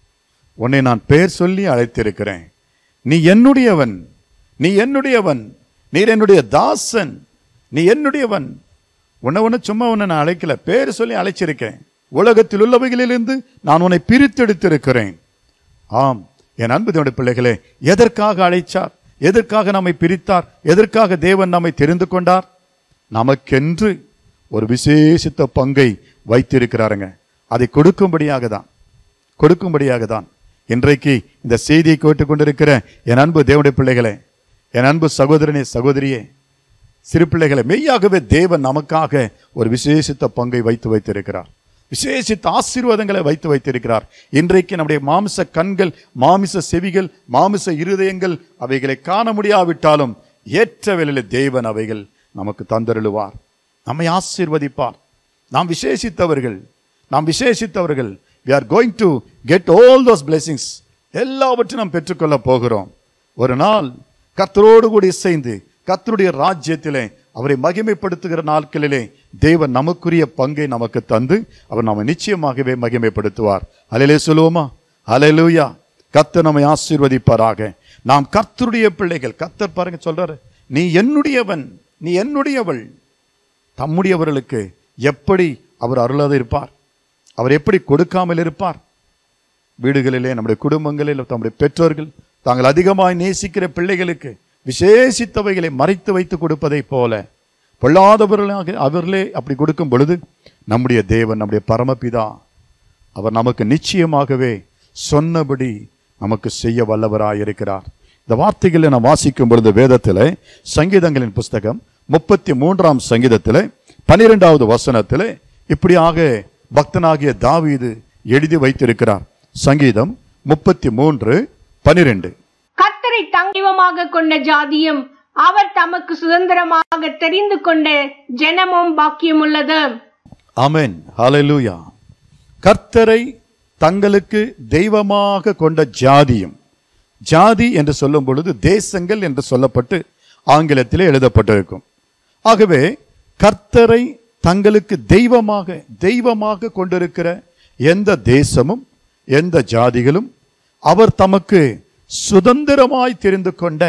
உன்னை நான் பெயர் சொல்லி அழைத்திருக்கிறேன் நீ என்னுடையவன் நீ என்னுடையவன் நீர் என்னுடைய தாசன் நீ என்னுடையவன் உன்னை ஒன்று சும்மா உன்னை நான் அழைக்கல பேர் சொல்லி அழைச்சிருக்கேன் உலகத்தில் உள்ளவைகளிலிருந்து நான் உன்னை பிரித்தெடுத்திருக்கிறேன் ஆம் என் அன்பு தேவனுடைய பிள்ளைகளே எதற்காக அழைச்சார் எதற்காக நம்மை பிரித்தார் எதற்காக தேவன் நம்மை தெரிந்து கொண்டார் நமக்கென்று ஒரு விசேஷித்த பங்கை வைத்திருக்கிறாருங்க அதை கொடுக்கும்படியாக தான் கொடுக்கும்படியாக தான் இன்றைக்கு இந்த செய்தியை கேட்டுக் கொண்டிருக்கிற என் அன்பு தேவனுடைய பிள்ளைகளே என் அன்பு சகோதரனே சகோதரியே சிறு பிள்ளைகளை மெய்யாகவே தேவன் நமக்காக ஒரு விசேஷித்த பங்கை வைத்து வைத்திருக்கிறார் விசேஷித்த ஆசீர்வாதங்களை வைத்து வைத்திருக்கிறார் இன்றைக்கு நம்முடைய மாமிச கண்கள் மாமிச செவிகள் மாமிச இருதயங்கள் அவைகளை காண முடியாவிட்டாலும் ஏற்ற வேளையில் தேவன் அவைகள் நமக்கு தந்தருளுவார் நம்மை ஆசீர்வதிப்பார் நாம் விசேஷித்தவர்கள் நாம் விசேஷித்தவர்கள் we are going to get all those blessings எல்லாவற்றையும் நாம் பெற்றுக்கொள்ள போகிறோம் ஒரு நாள் கர்த்தரோடு கூட இசைந்து கர்த்தருடைய ராஜ்யத்திலே அவரை மகிமைப்படுத்துகிற நாட்களிலே தேவன் நமக்குரிய பங்கை நமக்கு தந்து அவர் நம்மை நிச்சயமாகவே மகிமைப்படுத்துவார் அலையிலே சொல்லுவோமா அலையிலூயா கர்த்தர் நம்மை ஆசீர்வதிப்பாராக நாம் கர்த்தருடைய பிள்ளைகள் கர்த்தர் பாருங்க சொல்றாரு நீ என்னுடையவன் நீ என்னுடையவள் தம்முடையவர்களுக்கு எப்படி அவர் அருளாது இருப்பார் அவர் எப்படி கொடுக்காமல் இருப்பார் வீடுகளிலே நம்முடைய குடும்பங்களில் தம்முடைய பெற்றோர்கள் தாங்கள் அதிகமாய் நேசிக்கிற பிள்ளைகளுக்கு விசேஷித்தவைகளை மறைத்து வைத்து கொடுப்பதைப் போல பொல்லாதவர்களாக அவர்களே அப்படி கொடுக்கும் பொழுது நம்முடைய தேவன் நம்முடைய பரமபிதா அவர் நமக்கு நிச்சயமாகவே சொன்னபடி நமக்கு செய்ய வல்லவராய் இருக்கிறார் இந்த வார்த்தைகளை நாம் வாசிக்கும் பொழுது வேதத்தில் சங்கீதங்களின் புஸ்தகம் முப்பத்தி மூன்றாம் சங்கீதத்திலே பனிரெண்டாவது வசனத்திலே இப்படியாக பக்தனாகிய தாவீது எழுதி வைத்திருக்கிறார் சங்கீதம் முப்பத்தி மூன்று பனிரெண்டு கர்த்தரை தங்கிவமாக கொண்ட ஜாதியும் அவர் தமக்கு சுதந்திரமாக தெரிந்து கொண்ட ஜனமும் பாக்கியமுள்ளது ஆமென் ஹalleluya கர்த்தரை தங்களுக்கு தெய்வமாக கொண்ட ஜாதியும் ஜாதி என்று சொல்லும் பொழுது தேசங்கள் என்று சொல்லப்பட்டு ஆங்கிலத்திலே எழுதப்பட்டிருக்கும் ஆகவே கர்த்தரை தங்களுக்கு தெய்வமாக தெய்வமாக கொண்டிருக்கிற எந்த தேசமும் எந்த ஜாதிகளும் அவர் தமக்கு சுதந்திரமாய் தெரிந்து கொண்ட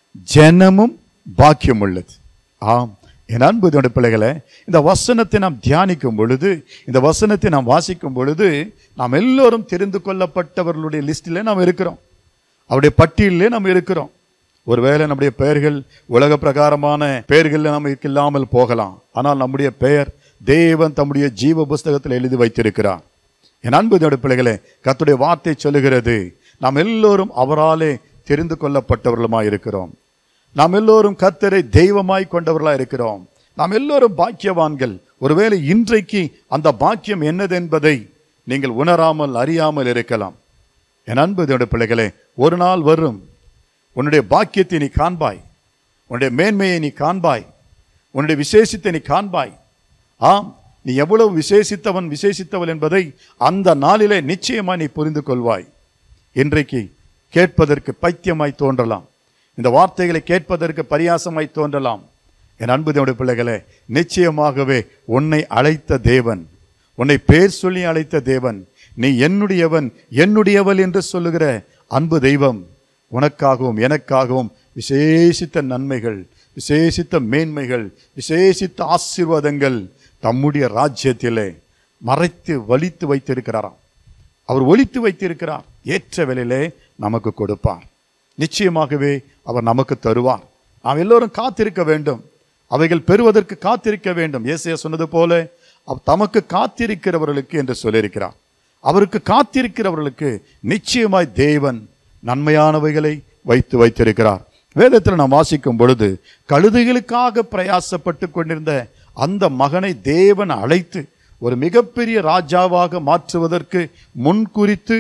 ஜனமும் பாக்கியம் உள்ளது ஆம் என் அன்பு தேவனுடைய பிள்ளைகளே இந்த வசனத்தை நாம் தியானிக்கும் பொழுது இந்த வசனத்தை நாம் வாசிக்கும் பொழுது நாம் எல்லோரும் தெரிந்து கொள்ளப்பட்டவர்களுடைய லிஸ்டில் நாம் இருக்கிறோம் அவருடைய பட்டியலிலே நாம் இருக்கிறோம் ஒருவேளை நம்முடைய பெயர்கள் உலக பிரகாரமான பெயர்கள் நமக்கு இல்லாமல் போகலாம் ஆனால் நம்முடைய பெயர் தேவன் தம்முடைய ஜீவ புஸ்தகத்தில் எழுதி வைத்திருக்கிறார் என் அன்பு தேவனுடைய பிள்ளைகளே கர்த்தருடைய வார்த்தை சொல்லுகிறது நாம் எல்லோரும் அவராலே தெரிந்து கொள்ளப்பட்டவர்களுமாய் இருக்கிறோம் நாம் எல்லோரும் கர்த்தரை தெய்வமாய் கொண்டவர்களாய் இருக்கிறோம் நாம் எல்லோரும் பாக்கியவான்கள் ஒருவேளை இன்றைக்கு அந்த பாக்கியம் என்னது என்பதை நீங்கள் உணராமல் அறியாமல் இருக்கலாம் என் அன்பு தேவனுடைய பிள்ளைகளே ஒரு நாள் வரும் உன்னுடைய பாக்கியத்தை நீ காண்பாய் உன்னுடைய மேன்மையை நீ காண்பாய் உன்னுடைய விசேஷத்தை நீ காண்பாய் ஆம் நீ எவ்வளவு விசேஷித்தவன் விசேஷித்தவள் என்பதை அந்த நாளிலே நிச்சயமாய் நீ புரிந்து கொள்வாய் இன்றைக்கு கேட்பதற்கு பைத்தியமாய் தோன்றலாம் இந்த வார்த்தைகளை கேட்பதற்கு பரியாசமாய் தோன்றலாம் என் அன்பு தேவனுடைய பிள்ளைகளே நிச்சயமாகவே உன்னை அழைத்த தேவன் உன்னை பேர் சொல்லி அழைத்த தேவன் நீ என்னுடையவன் என்னுடையவள் என்று சொல்லுகிற அன்பு தெய்வம் உனக்காகவும் எனக்காகவும் விசேஷித்த நன்மைகள் விசேஷித்த மேன்மைகள் விசேஷித்த ஆசீர்வாதங்கள் தம்முடைய ராஜ்யத்திலே மறைத்து வலித்து வைத்திருக்கிறாராம் அவர் ஒளித்து வைத்திருக்கிறார் ஏற்ற விலையிலே நமக்கு கொடுப்பார் நிச்சயமாகவே அவர் நமக்கு தருவார் நாம் எல்லோரும் காத்திருக்க வேண்டும் அவைகள் பெறுவதற்கு காத்திருக்க வேண்டும் ஏசையா சொன்னது போல அவ் தமக்கு காத்திருக்கிறவர்களுக்கு என்று சொல்லியிருக்கிறார் அவருக்கு காத்திருக்கிறவர்களுக்கு நிச்சயமாய் தேவன் நன்மையானவைகளை வைத்து வைத்திருக்கிறார் வேதத்தில் நாம் வாசிக்கும் பொழுது கழுதைகளுக்காக பிரயாசப்பட்டு கொண்டிருந்த அந்த மகனை தேவன் அழைத்து ஒரு மிகப்பெரிய ராஜாவாக மாற்றுவதற்கு முன்குறித்து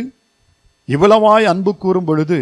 இவ்வளவாய் அன்பு கூறும் பொழுது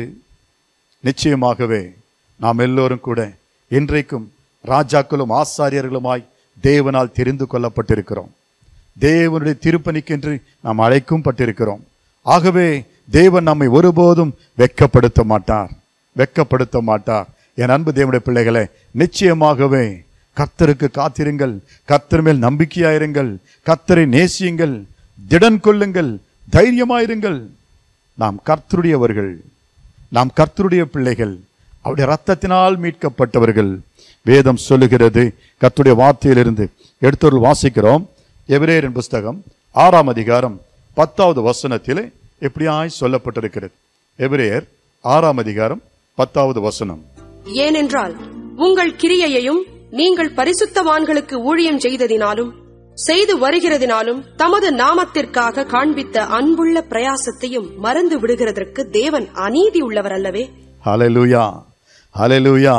நிச்சயமாகவே நாம் எல்லோரும் கூட இன்றைக்கும் ராஜாக்களும் ஆசாரியர்களுமாய் தேவனால் தெரிந்து கொள்ளப்பட்டிருக்கிறோம் தேவனுடைய திருப்பணிக்கென்று நாம் அழைக்கும் பட்டிருக்கிறோம் ஆகவே தேவன் நம்மை ஒருபோதும் வெட்கப்படுத்த மாட்டார் வெட்கப்படுத்த மாட்டார் என் அன்பு தேவனுடைய பிள்ளைகளே நிச்சயமாகவே கர்த்தருக்கு காத்திருங்கள் கர்த்தர் மேல் நம்பிக்கையாயிருங்கள் கர்த்தரை நேசியுங்கள் திடன் கொள்ளுங்கள் தைரியமாயிருங்கள் நாம் கர்த்தருடையவர்கள் நாம் கர்த்தருடைய பிள்ளைகள் அவருடைய ரத்தத்தினால் மீட்கப்பட்டவர்கள் வேதம் சொல்லுகிறது கர்த்தருடைய வார்த்தையிலிருந்து எடுத்தொருள் வாசிக்கிறோம் எபிரேயரின் புஸ்தகம் ஆறாம் அதிகாரம் பத்தாவது வசனத்திலே எப்படியாய் சொல்லப்பட்டிருக்கிறது எபிரேயர் ஆறாம் அதிகாரம் பத்தாவது வசனம் ஏனென்றால் உங்கள் கிரியையையும் நீங்கள் பரிசுத்தவான்களுக்கு ஊழியம் செய்ததினாலும் செய்து வருகிறதினாலும் தமது நாமத்திற்காக காண்பித்த அன்புள்ள பிரயாசத்தையும் மறந்து விடுகிறதற்கு தேவன் அநீதி உள்ளவர் அல்லவே ஹalleluya ஹalleluya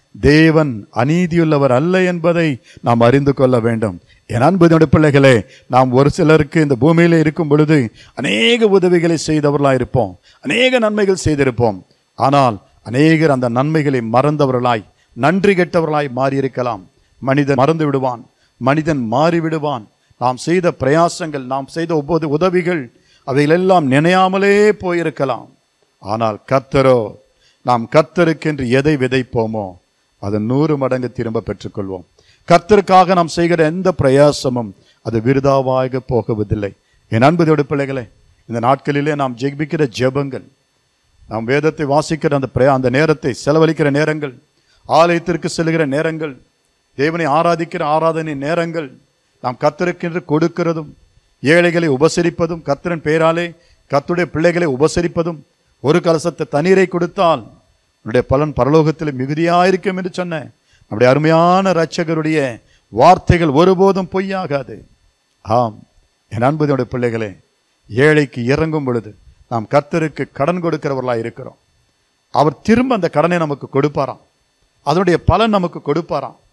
தேவன் அநீதியுள்ளவர் அல்ல என்பதை நாம் அறிந்து கொள்ள வேண்டும் என் அன்புடைய பிள்ளைகளே நாம் ஒரு சிலருக்கு இந்த பூமியில இருக்கும் பொழுது அநேக உதவிகளை செய்தவர்களாய் இருப்போம் அநேக நன்மைகள் செய்திருப்போம் ஆனால் அநேகர் அந்த நன்மைகளை மறந்தவர்களாய் நன்றி கெட்டவர்களாய் மாறியிருக்கலாம் மனிதன் மறந்து விடுவான் மனிதன் மாறிவிடுவான் நாம் செய்த பிரயாசங்கள் நாம் செய்த ஒவ்வொரு உதவிகள் அவைகளெல்லாம் நினையாமலே போயிருக்கலாம் ஆனால் கர்த்தரோ நாம் கர்த்தருக்கென்று எதை விதைப்போமோ அது நூறு மடங்கு திரும்ப பெற்றுக்கொள்வோம் கர்த்தருக்காக நாம் செய்கிற எந்த பிரயாசமும் அது விருதாவாக போகுவதில்லை என் அன்புதோடு பிள்ளைகளே இந்த நாட்களிலே நாம் ஜெபிக்கிற ஜெபங்கள் நாம் வேதத்தை வாசிக்கிற அந்த பிரயா அந்த நேரத்தை செலவழிக்கிற நேரங்கள் ஆலயத்திற்கு செல்கிற நேரங்கள் தேவனை ஆராதிக்கிற ஆராதனை நேரங்கள் நாம் கத்தருக்கென்று கொடுக்கிறதும் ஏழைகளை உபசரிப்பதும் கத்தரின் பெயராலே கத்துடைய பிள்ளைகளை உபசரிப்பதும் ஒரு கலசத்தை தண்ணீரை கொடுத்தால் உன்னுடைய பலன் பரலோகத்தில் மிகுதியாயிருக்கும் என்று சொன்ன நம்முடைய அருமையான இரட்சகருடைய வார்த்தைகள் ஒருபோதும் பொய்யாகாது ஆம் என் அன்புடைய பிள்ளைகளே ஏழைக்கு இறங்கும் பொழுது நாம் கர்த்தருக்கு கடன் கொடுக்கிறவர்களாக இருக்கிறோம் அவர் திரும்ப அந்த கடனை நமக்கு கொடுப்பாராம் அதனுடைய பலன் நமக்கு கொடுப்பாராம்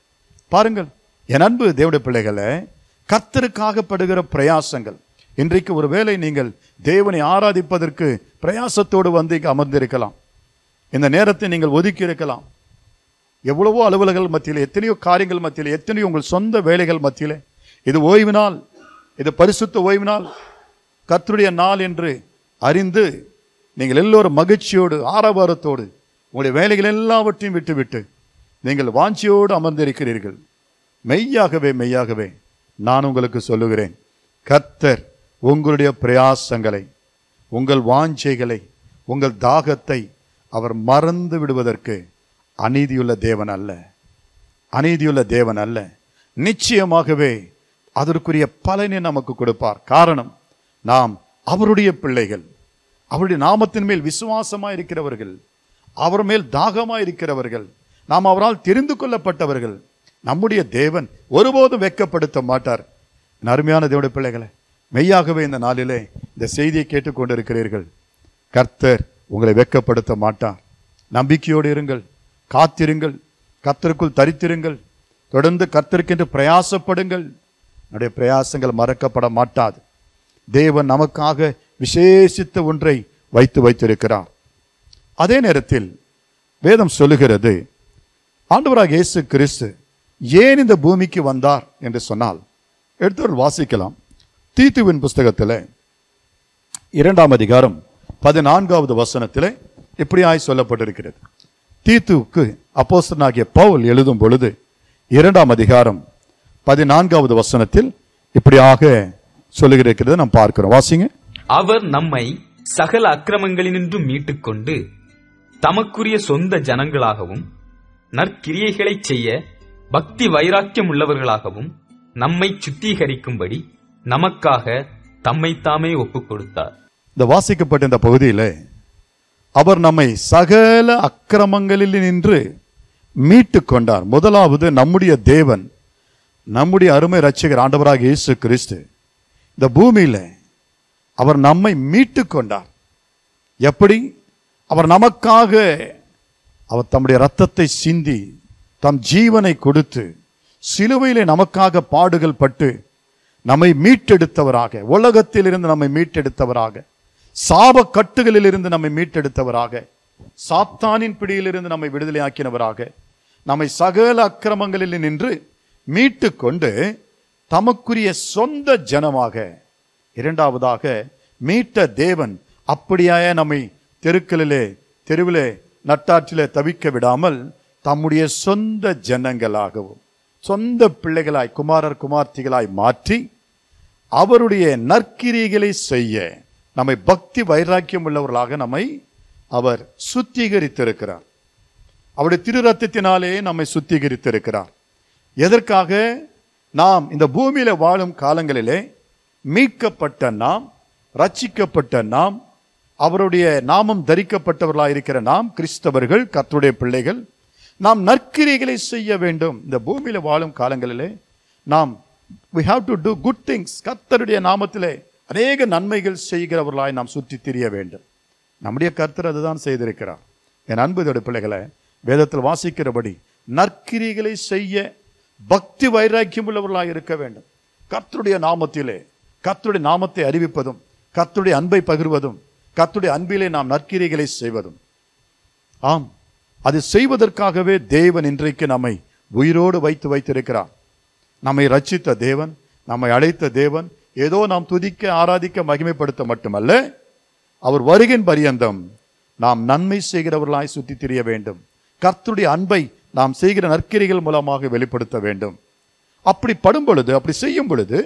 பாருங்கள் என் அன்பு தேவடைய பிள்ளைகளே கர்த்தருக்காக படுகிற பிரயாசங்கள் இன்றைக்கு ஒருவேளை நீங்கள் தேவனை ஆராதிப்பதற்கு பிரயாசத்தோடு வந்து இங்கு அமர்ந்திருக்கலாம் இந்த நேரத்தை நீங்கள் ஒதுக்கி இருக்கலாம் எவ்வளவோ அலுவலர்கள் மத்தியில் எத்தனையோ காரியங்கள் மத்தியில் எத்தனையோ உங்கள் சொந்த வேலைகள் மத்தியிலே இது ஓய்வு நாள் இது பரிசுத்த ஓய்வு நாள் கர்த்தருடைய நாள் என்று அறிந்து நீங்கள் எல்லோரும் மகிழ்ச்சியோடு ஆரவாரத்தோடு உங்களுடைய வேலைகள் எல்லாவற்றையும் விட்டுவிட்டு நீங்கள் வாஞ்சியோடு அமர்ந்திருக்கிறீர்கள் மெய்யாகவே மெய்யாகவே நான் உங்களுக்கு சொல்லுகிறேன் கர்த்தர் உங்களுடைய பிரயாசங்களை உங்கள் வாஞ்சைகளை உங்கள் தாகத்தை அவர் மறந்து விடுவதற்கு அநீதியுள்ள தேவன் அல்ல அநீதியுள்ள தேவன் அல்ல நிச்சயமாகவே அதற்குரிய பலனை நமக்கு கொடுப்பார் காரணம் நாம் அவருடைய பிள்ளைகள் அவருடைய நாமத்தின் மேல் விசுவாசமாய் இருக்கிறவர்கள் அவர் மேல் தாகமாய் இருக்கிறவர்கள் நாம் அவரால் தெரிந்து கொள்ளப்பட்டவர்கள் நம்முடைய தேவன் ஒருபோதும் வெட்கப்படுத்த மாட்டார் என் அருமையான தேவனுடைய பிள்ளைகளே மெய்யாகவே இந்த நாளிலே இந்த செய்தியை கேட்டுக்கொண்டிருக்கிறீர்கள் கர்த்தர் உங்களை வெட்கப்படுத்த மாட்டார் நம்பிக்கையோடு இருங்கள் காத்திருங்கள் கர்த்தருக்குள் தரித்திருங்கள் தொடர்ந்து கர்த்தருக்கென்று பிரயாசப்படுங்கள் நம்முடைய பிரயாசங்கள் மறக்கப்பட மாட்டாது தேவன் நமக்காக விசேஷித்த ஒன்றை வைத்து வைத்திருக்கிறார் அதே நேரத்தில் வேதம் சொல்லுகிறது ஆண்டவராக இயேசு கிறிஸ்து ஏன் இந்த பூமிக்கு வந்தார் என்று சொன்னால் எடுத்தவர்கள் வாசிக்கலாம் தீத்துவின் புஸ்தகத்தில் இரண்டாம் அதிகாரம் பதினான்காவது வசனத்திலே இப்படியாய் சொல்லப்பட்டிருக்கிறது தீத்துவுக்கு அப்போஸ்தலனாகிய பவுல் எழுதும் பொழுது இரண்டாம் அதிகாரம் பதினான்காவது வசனத்தில் இப்படியாக சொல்லுகிறத நாம் பார்க்கிறோம் வாசிங்க அவர் நம்மை சகல அக்கிரமங்களினின்றும் மீட்டுக்கொண்டு தமக்குரிய சொந்த ஜனங்களாகவும் நற்கிரியைகளைச் செய்ய பக்தி வைராக்கியம் உள்ளவர்களாகவும் நம்மை சுத்திகரிக்கும்படி நமக்காக தம்மைத்தாமே ஒப்புக் கொடுத்தார் இந்த வாசிக்கப்பட்ட இந்த பகுதியில் அவர் நம்மை சகல அக்கிரமங்களில் நின்று மீட்டு கொண்டார் முதலாவது நம்முடைய தேவன் நம்முடைய அருமை ரட்சகர் ஆண்டவராக இயேசு கிறிஸ்து இந்த பூமியில அவர் நம்மை மீட்டு கொண்டார் எப்படி அவர் நமக்காக அவர் தம்முடைய ரத்தத்தை சிந்தி தம் ஜீவனை கொடுத்து சிலுவையிலே நமக்காக பாடுகள் பட்டு நம்மை மீட்டெடுத்தவராக உலகத்திலிருந்து நம்மை மீட்டெடுத்தவராக சாப கட்டுகளிலிருந்து நம்மை மீட்டெடுத்தவராக சாத்தானின் பிடியிலிருந்து நம்மை விடுதலையாக்கினவராக நம்மை சகல அக்கிரமங்களில் நின்று மீட்டு கொண்டு தமக்குரிய சொந்த ஜனமாக இரண்டாவதாக மீட்ட தேவன் அப்படியாய நம்மை தெருக்களிலே தெருவிலே நட்டாற்றிலே தவிக்க விடாமல் தம்முடைய சொந்த ஜனங்களாகவும் சொந்த பிள்ளைகளாய் குமாரர் குமார்த்திகளாய் மாற்றி அவருடைய நற்கிரிகளை செய்ய நம்மை பக்தி வைராக்கியம் உள்ளவர்களாக நம்மை அவர் சுத்திகரித்திருக்கிறார் அவருடைய திரு ரத்தத்தினாலே நம்மை சுத்திகரித்திருக்கிறார் எதற்காக நாம் இந்த பூமியில வாழும் காலங்களிலே மீட்கப்பட்ட நாம் ரட்சிக்கப்பட்ட நாம் அவருடைய நாமம் தரிக்கப்பட்டவர்களாக இருக்கிற நாம் கிறிஸ்தவர்கள் கர்த்தருடைய பிள்ளைகள் நாம் நற்கிரிகளை செய்ய வேண்டும் இந்த பூமியில வாழும் காலங்களிலே நாம் we have to do good things கர்த்தருடைய நாமத்திலே அநேக நன்மைகள் செய்கிறவர்களாய் நாம் சுற்றி திரிய வேண்டும் நம்முடைய கர்த்தர் அதுதான் செய்திருக்கிறார் என் அன்பு இதோட பிள்ளைகளை வேதத்தில் வாசிக்கிறபடி நற்கிரிகளை செய்ய பக்தி வைராக்கியம் உள்ளவர்களாக இருக்க வேண்டும் கர்த்தருடைய நாமத்திலே கர்த்தருடைய நாமத்தை அறிவிப்பதும் கர்த்தருடைய அன்பை பகிர்வதும் கர்த்தருடைய அன்பிலே நாம் நற்கிரிகளை செய்வதும் ஆம் அது செய்வதற்காகவே தேவன் இன்றைக்கு நம்மை உயிரோடு வைத்து வைத்திருக்கிறார் நம்மை ரட்சித்த தேவன் நம்மை அழைத்த தேவன் ஏதோ நாம் துதிக்க ஆராதிக்க மகிமைப்படுத்த மட்டுமல்ல அவர் வருகின் பரியந்தம் நாம் நன்மை செய்கிறவர்களாய் சுற்றி திரிய வேண்டும் கர்த்தருடைய அன்பை நாம் செய்கிற நற்கிரிகள் மூலமாக வெளிப்படுத்த வேண்டும் அப்படி படும் பொழுது அப்படி செய்யும் பொழுது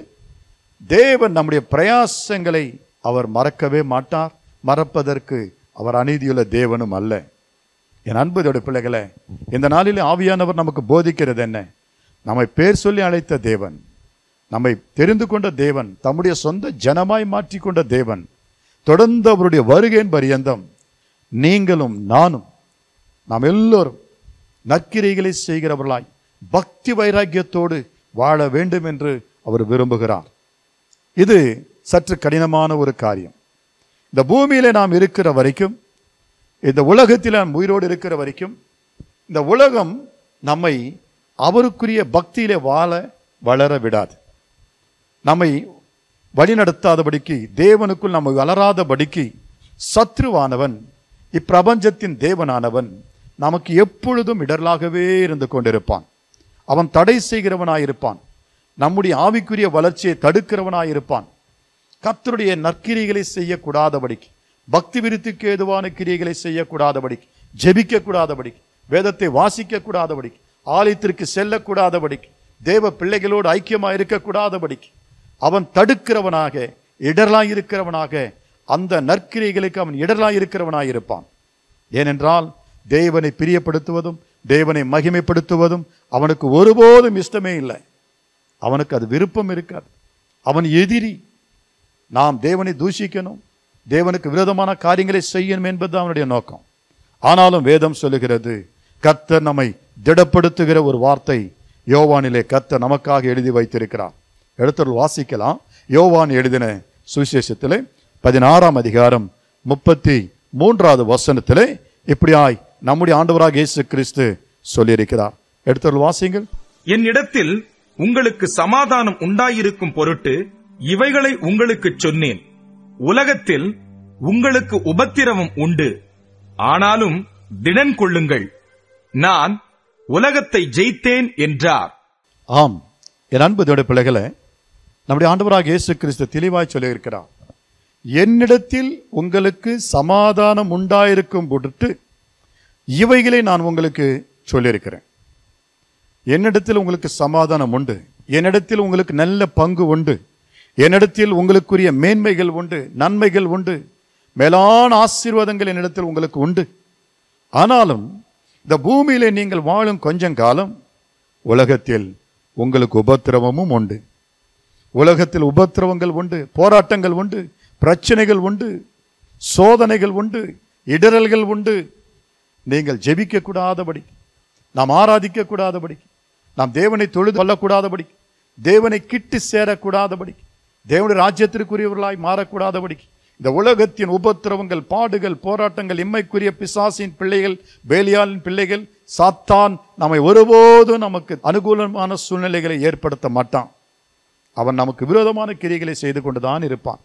தேவன் நம்முடைய பிரயாசங்களை அவர் மறக்கவே மாட்டார் மறப்பதற்கு அவர் அநீதியுள்ள தேவனும் அல்ல என் அன்புதோட பிள்ளைகளே இந்த நாளில் ஆவியானவர் நமக்கு போதிக்கிறது என்ன நம்மை பேர் சொல்லி அழைத்த தேவன் நம்மை தெரிந்து கொண்ட தேவன் தம்முடைய சொந்த ஜனமாய் மாற்றிக்கொண்ட தேவன் தொடர்ந்து அவருடைய வருகையின் பரியந்தம் நீங்களும் நானும் நாம் எல்லோரும் நற்கிரைகளை செய்கிறவர்களாய் பக்தி வைராக்கியத்தோடு வாழ வேண்டும் என்று அவர் விரும்புகிறார் இது சற்று கடினமான ஒரு காரியம் இந்த பூமியில நாம் இருக்கிற வரைக்கும் இந்த உலகத்தில் நாம் உயிரோடு இருக்கிற வரைக்கும் இந்த உலகம் நம்மை அவருக்குரிய பக்தியிலே வாழ வளர விடாது நம்மை வழிநடத்தாதபடிக்கு தேவனுக்குள் நம்ம வளராதபடிக்கு சத்ருவானவன் இப்பிரபஞ்சத்தின் தேவனானவன் நமக்கு எப்பொழுதும் இடர்லாகவே இருந்து கொண்டிருப்பான் அவன் தடை செய்கிறவனாயிருப்பான் நம்முடைய ஆவிக்குரிய வளர்ச்சியை தடுக்கிறவனாயிருப்பான் கர்த்தருடைய நற்கிரிகளை செய்யக்கூடாதபடிக்கு பக்தி விருத்திக்கு ஏதுவான கிரியைகளை செய்யக்கூடாதபடிக்கு ஜெபிக்க கூடாதபடிக்கு வேதத்தை வாசிக்க கூடாதபடிக்கு ஆலயத்திற்கு செல்லக்கூடாதபடிக்கு தேவ பிள்ளைகளோடு ஐக்கியமாக இருக்கக்கூடாதபடிக்கு அவன் தடுக்கிறவனாக இடரலாய் இருக்கிறவனாக அந்த நற்கிரிகளுக்கு அவன் இடரலாய் இருக்கிறவனாய் இருப்பான் ஏனென்றால் தேவனை பிரியப்படுத்துவதும் தேவனை மகிமைப்படுத்துவதும் அவனுக்கு ஒருபோதும் இஷ்டமே இல்லை அவனுக்கு அது விருப்பம் இருக்காது அவன் எதிரி நாம் தேவனை தூஷிக்கணும் தேவனுக்கு விரோதமான காரியங்களை செய்யணும் என்பது அவனுடைய நோக்கம் ஆனாலும் வேதம் சொல்லுகிறது கர்த்தர் நம்மை திடப்படுத்துகிற ஒரு வார்த்தை யோவானிலே கர்த்தர் நமக்காக எழுதி வைத்திருக்கிறார் எடுத்து வாசிக்கலாம் யோவான் எழுதின சுவிசேஷத்திலே பதினாறாம் அதிகாரம் முப்பத்தி மூன்றாவது வசனத்திலே இப்படியாய் நம்முடைய ஆண்டவராக இயேசு கிறிஸ்து சொல்லியிருக்கிறார் எடுத்து வாசிங்கள் என்னிடத்தில் உங்களுக்கு சமாதானம் உண்டாயிருக்கும் பொருட்டு இவைகளை உங்களுக்குச் சொன்னேன் உலகத்தில் உங்களுக்கு உபத்திரவம் உண்டு ஆனாலும் திடன் கொள்ளுங்கள் நான் உலகத்தை ஜெயித்தேன் என்றார் ஆம் என் அன்பு தேவனுடைய பிள்ளைகளே நம்முடைய ஆண்டவராக இயேசு கிறிஸ்து தெளிவாய் சொல்லியிருக்கிறார் என்னிடத்தில் உங்களுக்கு சமாதானம் உண்டாயிருக்கும் பொருட்டு இவைகளை நான் உங்களுக்கு சொல்லியிருக்கிறேன் என்னிடத்தில் உங்களுக்கு சமாதானம் உண்டு என்னிடத்தில் உங்களுக்கு நல்ல பங்கு உண்டு என்னிடத்தில் உங்களுக்குரிய மேன்மைகள் உண்டு நன்மைகள் உண்டு மேலான ஆசீர்வாதங்கள் என்னிடத்தில் உங்களுக்கு உண்டு ஆனாலும் இந்த பூமியிலே நீங்கள் வாழும் கொஞ்சம் காலம் உலகத்தில் உங்களுக்கு உபத்திரவமும் உண்டு உலகத்தில் உபத்திரவங்கள் உண்டு போராட்டங்கள் உண்டு பிரச்சனைகள் உண்டு சோதனைகள் உண்டு இடரல்கள் உண்டு நீங்கள் ஜெபிக்க கூடாதபடி நாம் ஆராதிக்க கூடாதபடி நாம் தேவனை தொழுது கொள்ளக்கூடாதபடி தேவனை கிட்டு சேரக்கூடாதபடி தேவனுடைய ராஜ்யத்திற்குரியவர்களாய் மாறக்கூடாதபடி இந்த உலகத்தின் உபத்திரவங்கள் பாடுகள் போராட்டங்கள் இம்மைக்குரிய பிசாசின் பிள்ளைகள் பேலியாலின் பிள்ளைகள் சாத்தான் நம்மை ஒருபோதும் நமக்கு அனுகூலமான சூழ்நிலைகளை ஏற்படுத்த மாட்டான் அவன் நமக்கு விரோதமான கிரிகளை செய்து கொண்டுதான் இருப்பான்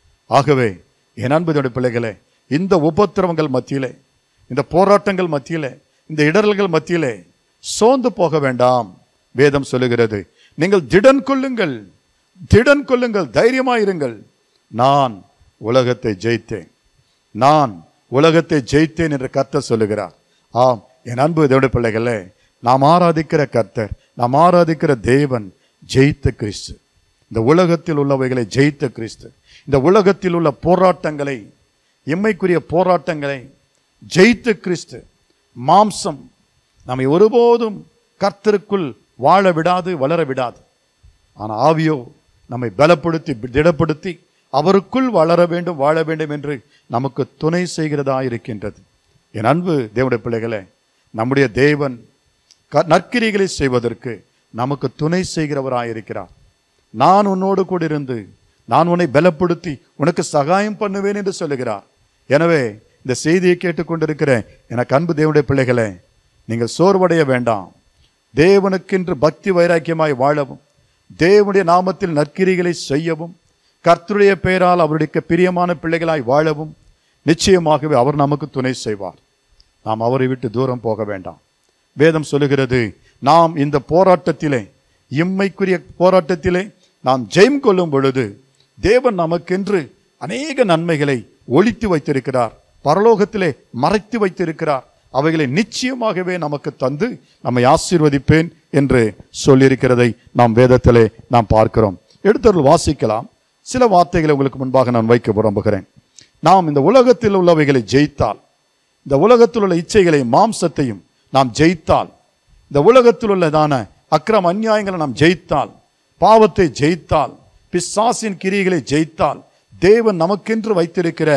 ஆகவே என் அன்புடைய பிள்ளைகளே இந்த உபத்திரவங்கள் மத்தியிலே இந்த போராட்டங்கள் மத்தியிலே இந்த இடரல்கள் மத்தியிலே சோர்ந்து போக வேண்டாம் வேதம் சொல்லுகிறது நீங்கள் திடன் கொள்ளுங்கள் திடன் கொள்ளுங்கள் தைரியமாயிருங்கள் நான் உலகத்தை ஜெயித்தேன் நான் உலகத்தை ஜெயித்தேன் என்று கர்த்தர் சொல்லுகிறார் ஆம் என் அன்பு தேவனுடைய பிள்ளைகளே நாம் ஆராதிக்கிற கர்த்தர் நாம் ஆராதிக்கிற தேவன் ஜெயித்த கிறிஸ்து இந்த உலகத்தில் உள்ளவைகளை ஜெயித்த கிறிஸ்து இந்த உலகத்தில் உள்ள போராட்டங்களை இம்மைக்குரிய போராட்டங்களை ஜெயித்த கிறிஸ்து மாம்சம் நம்மை ஒருபோதும் கர்த்தருக்குள் வாழ விடாது வளர விடாது ஆனால் ஆவியோ நம்மை பலப்படுத்தி திடப்படுத்தி அவருக்குள் வளர வேண்டும் வாழ வேண்டும் என்று நமக்கு துணை செய்கிறதா இருக்கின்றது என் அன்பு தேவனுடைய பிள்ளைகளே நம்முடைய தேவன் க- நற்கிரிகளை செய்வதற்கு நமக்கு துணை செய்கிறவராயிருக்கிறார் நான் உன்னோடு கூட இருந்து நான் உன்னை பலப்படுத்தி உனக்கு சகாயம் பண்ணுவேன் என்று சொல்லுகிறார் எனவே இந்த செய்தியை கேட்டுக்கொண்டிருக்கிற எனக்கு அன்பு தேவனுடைய பிள்ளைகளே நீங்கள் சோர்வடைய வேண்டாம் தேவனுக்கென்று பக்தி வைராக்கியமாய் வாழவும் தேவனுடைய நாமத்தில் நற்கிரிகளை செய்யவும் கர்த்தருடைய பெயரால் அவருடைய பிரியமான பிள்ளைகளாய் வாழவும் நிச்சயமாகவே அவர் நமக்கு துணை செய்வார் நாம் அவரை விட்டு தூரம் போக வேண்டாம் வேதம் சொல்லுகிறது நாம் இந்த போராட்டத்திலே இம்மைக்குரிய போராட்டத்திலே நாம் ஜெயம் கொள்ளும் பொழுது தேவன் நமக்கென்று அநேக நன்மைகளை ஒளித்து வைத்திருக்கிறார் பரலோகத்திலே மறைத்து வைத்திருக்கிறார் அவைகளை நிச்சயமாகவே நமக்கு தந்து நம்மை ஆசீர்வதிப்பேன் என்று சொல்லியிருக்கிறதை நாம் வேதத்திலே நாம் பார்க்கிறோம் எடுத்தவர்கள் வாசிக்கலாம் சில வார்த்தைகளை உங்களுக்கு முன்பாக நான் வைக்க விரும்புகிறேன் நாம் இந்த உலகத்தில் உள்ளவைகளை ஜெயித்தால் இந்த உலகத்தில் உள்ள இச்சைகளை மாம்சத்தையும் நாம் ஜெயித்தால் இந்த உலகத்தில் உள்ளதான அக்கிரம் அநியாயங்களை நாம் ஜெயித்தால் பாவத்தை ஜெயித்தால் பிசாசின் கிரிகளை ஜெயித்தால் தேவன் நமக்கென்று வைத்திருக்கிற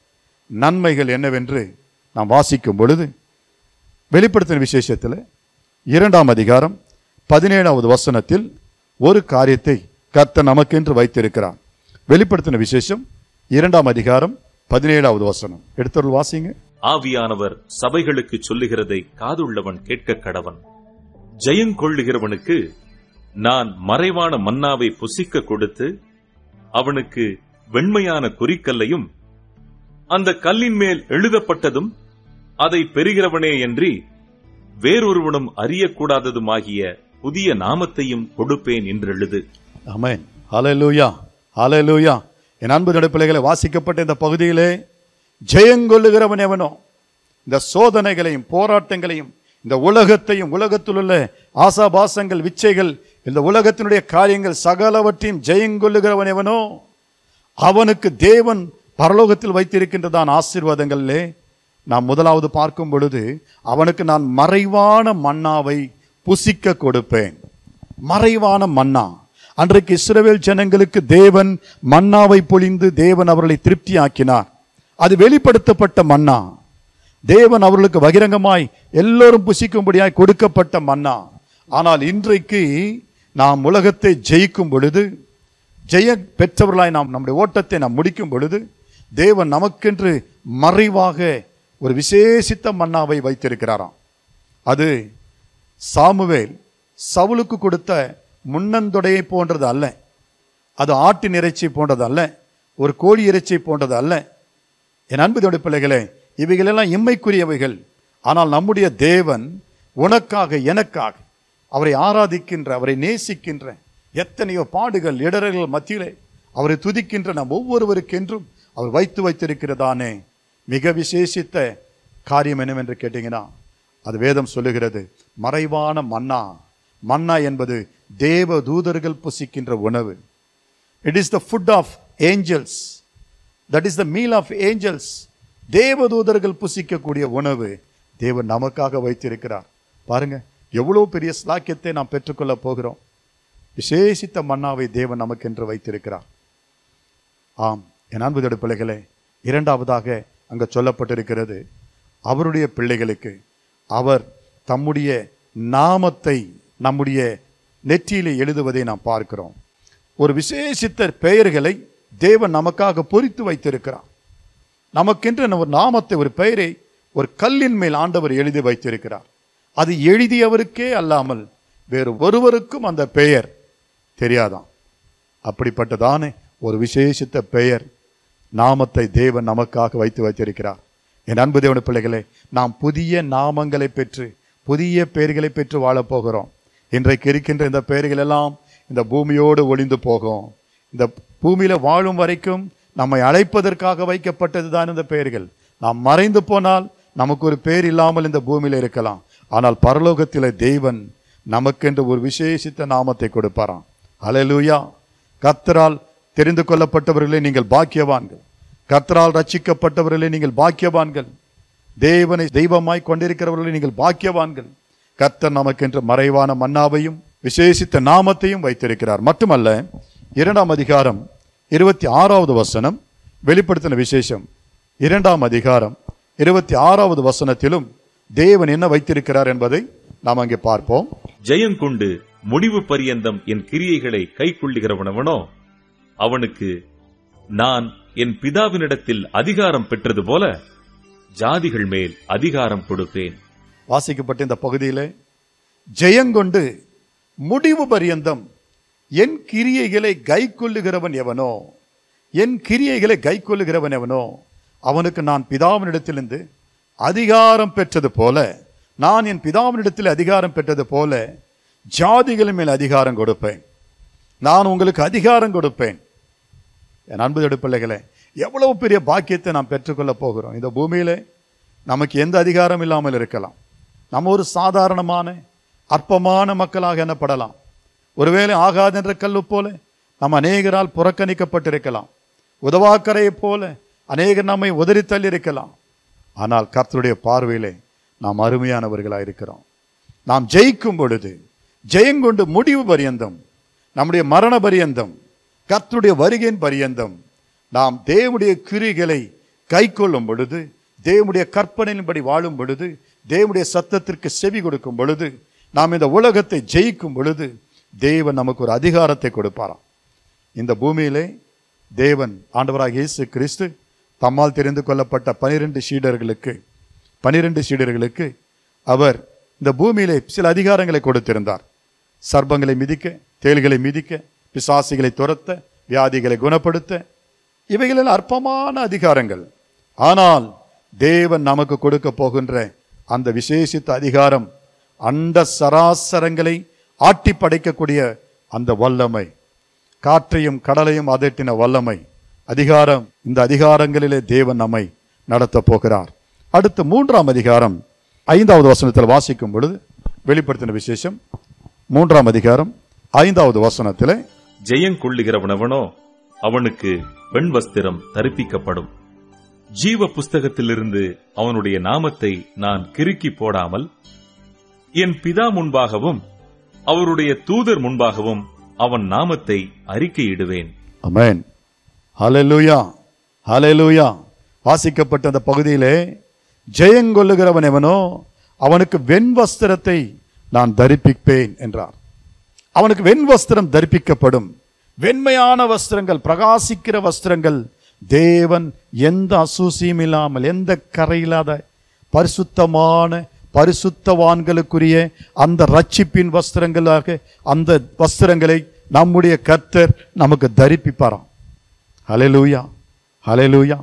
நன்மைகள் என்னவென்று நாம் வாசிக்கும் பொழுது வெளிப்படுத்தின விசேஷத்தில் இரண்டாம் அதிகாரம் பதினேழாவது வசனத்தில் ஒரு காரியத்தை கர்த்தர் நமக்கென்று வைத்திருக்கிறார் வெளிப்படுத்தின விசேஷம் இரண்டாம் அதிகாரம் பதினேழாவது வசனம் எடுத்தவர்கள் வாசிங்க ஆவியானவர் சபைகளுக்கு சொல்லுகிறதை காதுள்ளவன் கேட்க கடவன் ஜெயங்கொள்ளுகிறவனுக்கு நான் மறைவான மன்னாவை புசிக்க கொடுத்து அவனுக்கு வெண்மையான குறிக்கல்லையும் அந்த கல்லின் மேல் எழுதப்பட்டதும் அதை பெறுகிறவனே என்று வேறொருவனும் அறியக்கூடாததுமாகிய புதிய நாமத்தையும் கொடுப்பேன் என்றெழுது ஆமென் ஹalleluya ஹalleluya என் அன்பு நடுப்பிள்ளைகளை வாசிக்கப்பட்ட இந்த பகுதியிலே ஜெயங்கொள்ளுகிறவன் எவனோ இந்த சோதனைகளையும் போராட்டங்களையும் இந்த உலகத்தையும் உலகத்தில் உள்ள ஆசாபாசங்கள் விச்சைகள் இந்த உலகத்தினுடைய காரியங்கள் சகலவற்றையும் ஜெயங்கொள்ளுகிறவன் எவனோ அவனுக்கு தேவன் பரலோகத்தில் வைத்திருக்கின்றதான் ஆசீர்வாதங்களிலே நாம் முதலாவது பார்க்கும் பொழுது அவனுக்கு நான் மறைவான மன்னாவை புசிக்க கொடுப்பேன் மறைவான மன்னா அன்றைக்கு இஸ்ரவேல் ஜனங்களுக்கு தேவன் மன்னாவை பொழிந்து தேவன் அவர்களை திருப்தியாக்கினார் அது வெளிப்படுத்தப்பட்ட மன்னா தேவன் அவர்களுக்கு பகிரங்கமாய் எல்லோரும் புசிக்கும்படியாய் கொடுக்கப்பட்ட மன்னா ஆனால் இன்றைக்கு நாம் உலகத்தை ஜெயிக்கும் பொழுது ஜெய பெற்றவர்களாய் நாம் நம்முடைய ஓட்டத்தை நாம் முடிக்கும் பொழுது தேவன் நமக்கென்று மறைவாக ஒரு விசேஷித்த மன்னாவை வைத்திருக்கிறாராம் அது சாமுவேல் சவுலுக்கு கொடுத்த முன்னந்தொடையை போன்றது அல்ல அது ஆட்டின் இறைச்சி போன்றது அல்ல ஒரு கோழி இறைச்சி போன்றது அல்ல என் அன்புதோட பிள்ளைகளே இவைகளெல்லாம் இம்மைக்குரியவைகள் ஆனால் நம்முடைய தேவன் உனக்காக எனக்காக அவரை ஆராதிக்கின்ற அவரை நேசிக்கின்ற எத்தனையோ பாடுகள் இடர்கள் மத்தியிலே அவரை துதிக்கின்ற நம் ஒவ்வொருவருக்கென்றும் அவர் வைத்து வைத்திருக்கிறதானே மிக விசேஷித்த காரியம் என்னவென்று கேட்டீங்கன்னா அது வேதம் சொல்லுகிறது மறைவான மன்னா மன்னா என்பது தேவ தூதர்கள் புசிக்கின்ற உணவு it is the food of angels that is the meal of angels தேவதூதர்கள் புசிக்கக்கூடிய உணவு தேவன் நமக்காக வைத்திருக்கிறார் பாருங்க எவ்வளவு பெரிய ஸ்லாக்கியத்தை நாம் பெற்றுக்கொள்ள போகிறோம் விசேஷித்த மன்னாவை தேவன் நமக்கென்று வைத்திருக்கிறார் ஆம் என் அன்புதோட பிள்ளைகளே இரண்டாவதாக அங்க சொல்லப்பட்டிருக்கிறது அவருடைய பிள்ளைகளுக்கு அவர் தம்முடைய நாமத்தை நம்முடைய நெற்றியிலே எழுதுவதை நாம் பார்க்கிறோம் ஒரு விசேஷித்த பெயர்களை தேவன் நமக்காக பொறித்து வைத்திருக்கிறார் நமக்கென்று ஒரு நாமத்தை ஒரு பெயரை ஒரு கல்லின் மேல் ஆண்டவர் எழுதி வைத்திருக்கிறார் அது எழுதியவருக்கே அல்லாமல் வேறு ஒருவருக்கும் அந்த பெயர் தெரியாதாம் அப்படிப்பட்டதானே ஒரு விசேஷித்த பெயர் நாமத்தை தேவன் நமக்காக வைத்து வைத்திருக்கிறார் என் அன்பு தேவன பிள்ளைகளே நாம் புதிய நாமங்களை பெற்று புதிய பெயர்களை பெற்று வாழப் போகிறோம் இன்றைக்கு இருக்கின்ற இந்த பெயர்கள் எல்லாம் இந்த பூமியோடு ஒளிந்து போகும் இந்த பூமியில வாழும் வரைக்கும் நம்மை அழைப்பதற்காக வைக்கப்பட்டது தான் இந்த பெயர்கள் நாம் மறைந்து போனால் நமக்கு ஒரு பேர் இல்லாமல் இந்த பூமியில இருக்கலாம் ஆனால் பரலோகத்திலே தேவன் நமக்கென்று ஒரு விசேஷித்த நாமத்தை கொடுப்பாராம் ஹalleluya கர்த்தரால் தெரிந்து கொள்ளப்பட்டவர்களே நீங்கள் பாக்கியவான்கள் கர்த்தரால் ரட்சிக்கப்பட்டவர்களே நீங்கள் பாக்கியவான்கள் தேவனை தெய்வமாய் கொண்டிருக்கிறவர்களே நீங்கள் பாக்கியவான்கள் கர்த்தர் நமக்கென்று மறைவான மன்னாவையும் விசேஷித்த நாமத்தையும் வைத்திருக்கிறார் மட்டுமல்ல இரண்டாம் அதிகாரம் இருபத்தி ஆறாவது வசனம் வெளிப்படுத்தின விசேஷம் இரண்டாம் அதிகாரம் இருபத்தி ஆறாவது வசனத்திலும் தேவன் என்ன வைத்திருக்கிறார் என்பதை நாம் அங்கே பார்ப்போம் ஜெயங்கொண்டு முடிவு பரியந்தம் என் கிரியைகளை கைக்கொள்ளுகிறவனவனோ அவனுக்கு நான் என் பிதாவினிடத்தில் அதிகாரம் பெற்றது போல ஜாதிகள் மேல் அதிகாரம் கொடுப்பேன் வாசிக்கப்பட்ட இந்த பகுதியிலே ஜெயங்கொண்டு முடிவு பரியந்தம் என் கிரியைகளை கைக்கொள்ளுகிறவன் எவனோ என் கிரியைகளை கைக்கொள்ளுகிறவன் எவனோ அவனுக்கு நான் பிதாவினிடத்திலிருந்து அதிகாரம் பெற்றது போல நான் என் பிதாவினிடத்தில் அதிகாரம் பெற்றது போல ஜாதிகள் மேல் அதிகாரம் கொடுப்பேன் நான் உங்களுக்கு அதிகாரம் கொடுப்பேன் என் அன்பு பிள்ளைகளே எவ்வளவு பெரிய பாக்கியத்தை நாம் பெற்றுக்கொள்ள போகிறோம் இந்த பூமியிலே நமக்கு எந்த அதிகாரம் இல்லாமல் இருக்கலாம் நம்ம ஒரு சாதாரணமான அற்பமான மக்களாக எண்ணப்படலாம் ஒருவேளை ஆகாதென்ற கல்லு போல நம்ம அநேகரால் புறக்கணிக்கப்பட்டிருக்கலாம் உதவாக்கரையைப் போல அநேகர் நம்மை உதறி தள்ளியிருக்கலாம் ஆனால் கர்த்தருடைய பார்வையிலே நாம் அருமையானவர்களாக இருக்கிறோம் நாம் ஜெயிக்கும் பொழுது ஜெயங்கொண்டு முடிவு பரியந்தம் நம்முடைய மரண பரியந்தம் கர்த்தருடைய வருகையின் பரியந்தம் நாம் தேவனுடைய கிரிகளை கைக்கொள்ளும் பொழுது தேவனுடைய கற்பனையின்படி வாழும் பொழுது தேவனுடைய சத்தத்திற்கு செவி கொடுக்கும் பொழுது நாம் இந்த உலகத்தை ஜெயிக்கும் பொழுது தேவன் நமக்கு ஒரு அதிகாரத்தை கொடுப்பாராம் இந்த பூமியிலே தேவன் ஆண்டவராக இயேசு கிறிஸ்து தம்மால் தெரிந்து கொள்ளப்பட்ட பனிரெண்டு சீடர்களுக்கு பனிரெண்டு சீடர்களுக்கு அவர் இந்த பூமியிலே சில அதிகாரங்களை கொடுத்திருந்தார் சர்ப்பங்களை மிதிக்க தேள்களை மிதிக்க பிசாசிகளை துரத்த வியாதிகளை குணப்படுத்த இவைகளில் அற்பமான அதிகாரங்கள் ஆனால் தேவன் நமக்கு கொடுக்க போகின்ற அந்த விசேஷித்த அதிகாரம் அண்ட சராசரங்களை ஆட்டி படைக்கக்கூடிய அந்த வல்லமை காற்றையும் கடலையும் அதட்டின வல்லமை அதிகாரம் இந்த அதிகாரங்களிலே தேவன் நம்மை நடத்த போகிறார் அடுத்து மூன்றாம் அதிகாரம் ஐந்தாவது வசனத்தில் வாசிக்கும் பொழுது வெளிப்படுத்தின விசேஷம் மூன்றாம் அதிகாரம் ஐந்தாவது வசனத்திலே ஜெயங்கொள்ளுகிறவனவனோ அவனுக்கு பெண் வஸ்திரம் தரிப்பிக்கப்படும் ஜீவ புஸ்தகத்திலிருந்து அவனுடைய நாமத்தை நான் கிறுக்கி போடாமல் என் பிதா முன்பாகவும் அவருடைய தூதர் முன்பாகவும் அவன் நாமத்தை அறிக்கையிடுவேன் அமேன் ஹalleluya ஹalleluya வாசிக்கப்பட்ட அந்த பகுதியிலே ஜெயங்கொள்ளுகிறவன் எவனோ அவனுக்கு வெண் வஸ்திரத்தை நான் தரிப்பிப்பேன் என்றார் அவனுக்கு வெண் வஸ்திரம் தரிப்பிக்கப்படும் வெண்மையான வஸ்திரங்கள் பிரகாசிக்கிற வஸ்திரங்கள் தேவன் எந்த அசூசியும் இல்லாமல் எந்த கரையில்லாத பரிசுத்தமான பரிசுத்தவான்களுக்குரிய அந்த ரட்சிப்பின் வஸ்திரங்களாக அந்த வஸ்திரங்களை நம்முடைய கர்த்தர் நமக்கு தரிப்பிப்பாராம் ஹalleluya ஹalleluya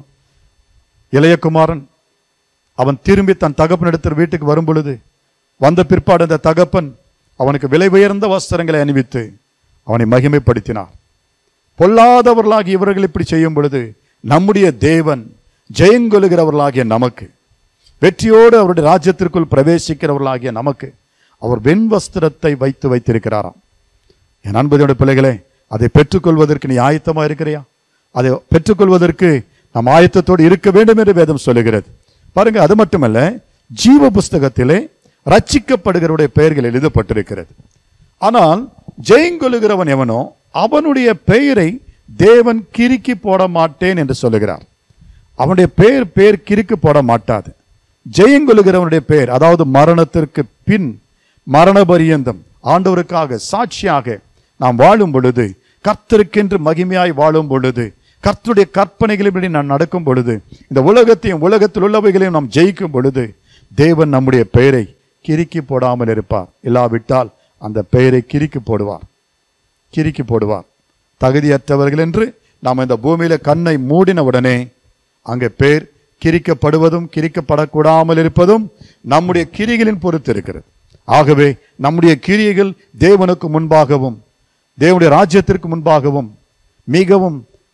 இளையகுமாரன் அவன் திரும்பி தன் தகப்பனிடத்தில் வீட்டுக்கு வரும் பொழுது வந்த பிற்பாடு அந்த தகப்பன் அவனுக்கு விலை உயர்ந்த வஸ்திரங்களை அணிவித்து அவனை மகிமைப்படுத்தினார் பொல்லாதவர்களாகிய இவர்கள் இப்படி செய்யும் பொழுது நம்முடைய தேவன் ஜெயங்கொள்ளுகிறவர்களாகிய நமக்கு வெற்றியோடு அவருடைய ராஜ்யத்திற்குள் பிரவேசிக்கிறவர்களாகிய நமக்கு அவர் வெண் வஸ்திரத்தை வைத்து வைத்திருக்கிறாராம் என் அன்பதோட பிள்ளைகளே அதை பெற்றுக்கொள்வதற்கு நீ ஆயத்தமா இருக்கிறியா அதை பெற்றுக்கொள்வதற்கு நாம் ஆயத்தத்தோடு இருக்க வேண்டும் என்று வேதம் சொல்லுகிறது பாருங்க அது மட்டுமல்ல ஜீவ புஸ்தகத்திலே ரட்சிக்கப்படுகிறவருடைய பெயர்கள் எழுதப்பட்டிருக்கிறது ஆனால் ஜெயங்கொள்ளுகிறவன் எவனோ அவனுடைய பெயரை தேவன் கிறுக்கி போட மாட்டேன் என்று சொல்லுகிறார் அவனுடைய பெயர் பெயர் கிறுக்கு போட மாட்டாது ஜெயங்கொள்ளுகிறவனுடைய பெயர் அதாவது மரணத்திற்கு பின் மரண பரியந்தம் ஆண்டவருக்காக சாட்சியாக நாம் வாழும் பொழுது கர்த்தருக்கென்று மகிமையாய் வாழும் பொழுது கர்த்தருடைய கற்பனைகளின்படி நாம் நடக்கும் பொழுது இந்த உலகத்தையும் உலகத்தில் உள்ளவைகளையும் நாம் ஜெயிக்கும் பொழுது தேவன் நம்முடைய பெயரை கிறுக்கி போடாமல் இருப்பார் இல்லாவிட்டால் அந்த பெயரை கிறுக்கி போடுவார் கிறுக்கி போடுவார் தகுதியற்றவர்கள் என்று நாம் இந்த பூமியில கண்ணை மூடின உடனே அங்கே பேர் கிரிக்கப்படுவதும் கிரிக்கப்படக்கூடாமல் இருப்பதும் நம்முடைய கிரிகளின் பொறுத்து இருக்கிறது ஆகவே நம்முடைய கிரியைகள் தேவனுக்கு முன்பாகவும் தேவனுடைய ராஜ்யத்திற்கு முன்பாகவும் மிகவும்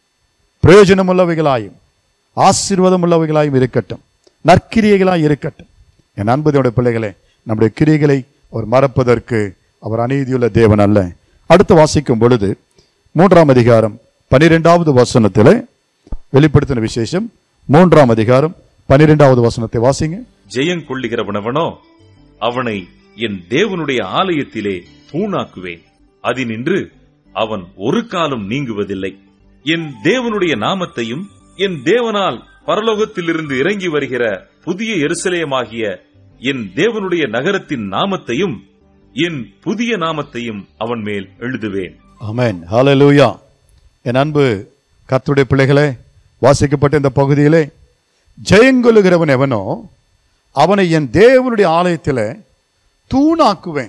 பிரயோஜனமுள்ளவைகளாயும் ஆசீர்வாதம் உள்ளவைகளாயும் இருக்கட்டும் நற்கிரியைகளாய் இருக்கட்டும் என் அன்பதோட பிள்ளைகளே நம்முடைய கிரியைகளை அவர் மறப்பதற்கு அவர் அநீதியுள்ள தேவன் அல்ல அடுத்து வாசிக்கும் பொழுது மூன்றாம் அதிகாரம் பனிரெண்டாவது வசனத்தில் வெளிப்படுத்தின விசேஷம் மூன்றாம் அதிகாரம் பனிரெண்டாவது வசனத்தை வாசிங்க ஜெயங்கொள்ளுகிறவனவனோ அவனை என் தேவனுடைய ஆலயத்திலே தூணாக்குவேன் அதினின்று அவன் ஒரு காலம் நீங்குவதில்லை என் தேவனுடைய நாமத்தையும் என் தேவனால் பரலோகத்திலிருந்து இறங்கி வருகிற புதிய எருசலேமாகிய என் தேவனுடைய நகரத்தின் நாமத்தையும் என் புதிய நாமத்தையும் அவன் மேல் எழுதுவேன் ஆமென் ஹalleluya என் அன்பு கர்த்தருடைய பிள்ளைகளே வாசிக்கப்பட்ட இந்த பகுதியிலே ஜெயங்கொள்ளுகிறவன் எவனோ அவனை என் தேவனுடைய ஆலயத்தில் தூணாக்குவேன்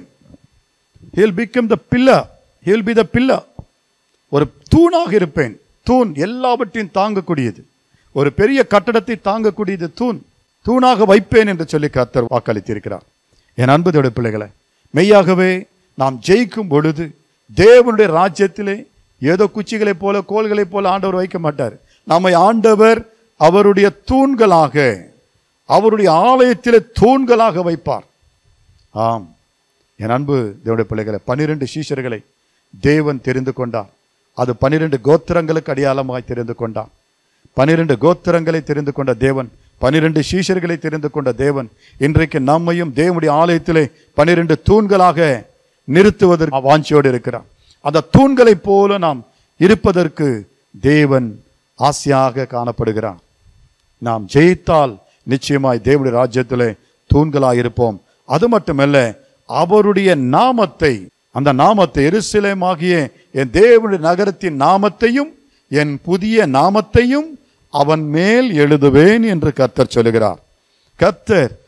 he'll become the pillar he'll be the pillar ஒரு தூணாக இருப்பேன் தூண் எல்லாவற்றையும் தாங்கக்கூடியது ஒரு பெரிய கட்டடத்தை தாங்கக்கூடியது தூண் தூணாக வைப்பேன் என்று சொல்லி கர்த்தர் வாக்களித்திருக்கிறார் என் அன்புதோட பிள்ளைகளை மெய்யாகவே நாம் ஜெயிக்கும் பொழுது தேவனுடைய ராஜ்யத்திலே ஏதோ குச்சிகளைப் போல கோல்களைப் போல ஆண்டவர் வைக்க மாட்டார் நம்மை ஆண்டவர் அவருடைய தூண்களாக அவருடைய ஆலயத்திலே தூண்களாக வைப்பார் ஆம் என் அன்பு தேவனுடைய பிள்ளைகளை பனிரெண்டு சீஷர்களை தேவன் தெரிந்து கொண்டார் அது பனிரெண்டு கோத்திரங்களுக்கு அடையாளமாய் தெரிந்து கொண்டார் பனிரெண்டு கோத்திரங்களை தெரிந்து கொண்ட தேவன் பனிரெண்டு சீஷர்களை தெரிந்து கொண்ட தேவன் இன்றைக்கு நம்மையும் தேவனுடைய ஆலயத்திலே பனிரெண்டு தூண்களாக நிறுத்துவதற்கு வாஞ்சியோடு இருக்கிறார் அந்த தூண்களைப் போல நாம் இருப்பதற்கு தேவன் ஆசையாக காணப்படுகிறார் நாம் ஜெயித்தால் நிச்சயமாய் தேவனுடைய ராஜ்யத்திலே தூண்களாய் இருப்போம் அது மட்டுமல்ல அவருடைய நாமத்தை அந்த நாமத்தை எருசலேமாகிய என் தேவனுடைய நகரத்தின் நாமத்தையும் என் புதிய நாமத்தையும் அவன் மேல் எழுதுவேன் என்று கர்த்தர் சொல்லுகிறார் கர்த்தர்